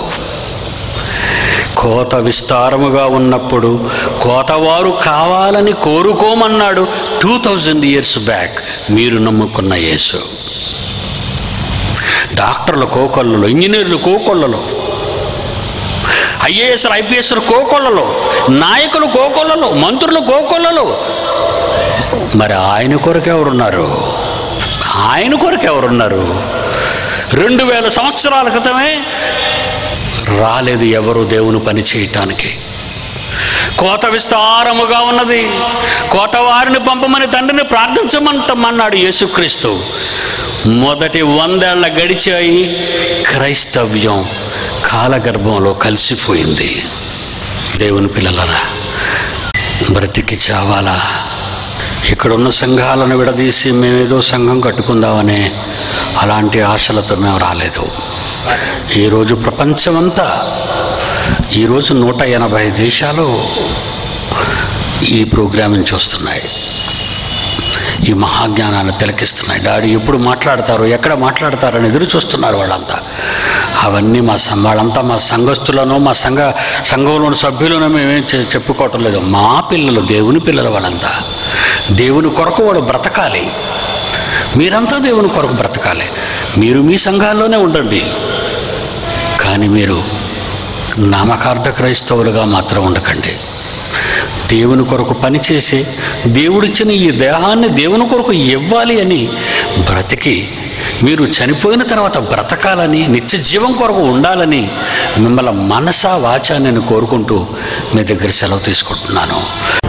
కోత విస్తారముగా ఉన్నప్పుడు కోతవారు కావాలని కోరుకోమన్నాడు టూ థౌజండ్ ఇయర్స్ బ్యాక్ మీరు నమ్ముకున్న యేసు డాక్టర్లు కోకొల్లలో ఇంజనీర్లు కోకొల్లలో ఐఏఎస్లు ఐపీఎస్లు కోకొల్లలో నాయకులు కోకొల్లలో మంత్రులు కోకొల్లలో మరి ఆయన కొరకు ఎవరున్నారు ఆయన కొరకు ఎవరున్నారు రెండు వేల సంవత్సరాల క్రితమే రాలేదు ఎవరు దేవుని పని చేయటానికి కోత విస్తారముగా ఉన్నది కోత వారిని పంపమని తండ్రిని ప్రార్థించమంటమన్నాడు యేసుక్రీస్తు మొదటి వందేళ్ల గడిచాయి క్రైస్తవ్యం కాలగర్భంలో కలిసిపోయింది దేవుని పిల్లలరా బ్రతికి చావాలా ఇక్కడున్న సంఘాలను విడదీసి మేమేదో సంఘం కట్టుకుందామనే అలాంటి ఆశలతో మేము రాలేదు ఈరోజు ప్రపంచమంతా ఈరోజు నూట ఎనభై దేశాలు ఈ ప్రోగ్రామింగ్ చూస్తున్నాయి ఈ మహాజ్ఞానాన్ని తిలకిస్తున్నాయి డాడీ ఎప్పుడు మాట్లాడతారు ఎక్కడ మాట్లాడతారని ఎదురు చూస్తున్నారు వాళ్ళంతా అవన్నీ మా సం వాళ్ళంతా మా సంఘస్థులను మా సంఘ సంఘంలోని సభ్యులను మేమేం చె- చెప్పుకోవటం లేదు మా పిల్లలు దేవుని పిల్లలు వాళ్ళంతా దేవుని కొరకు వాడు బ్రతకాలి మీరంతా దేవుని కొరకు బ్రతకాలి మీరు మీ సంఘాల్లోనే ఉండండి కానీ మీరు నామకార్థ క్రైస్తవులుగా మాత్రం ఉండకండి దేవుని కొరకు పనిచేసి దేవుడిచ్చిన ఈ దేహాన్ని దేవుని కొరకు ఇవ్వాలి అని బ్రతికి మీరు చనిపోయిన తర్వాత బ్రతకాలని నిత్య జీవం కొరకు ఉండాలని మిమ్మల్ని మనసా వాచా నేను కోరుకుంటూ మీ దగ్గర సెలవు తీసుకుంటున్నాను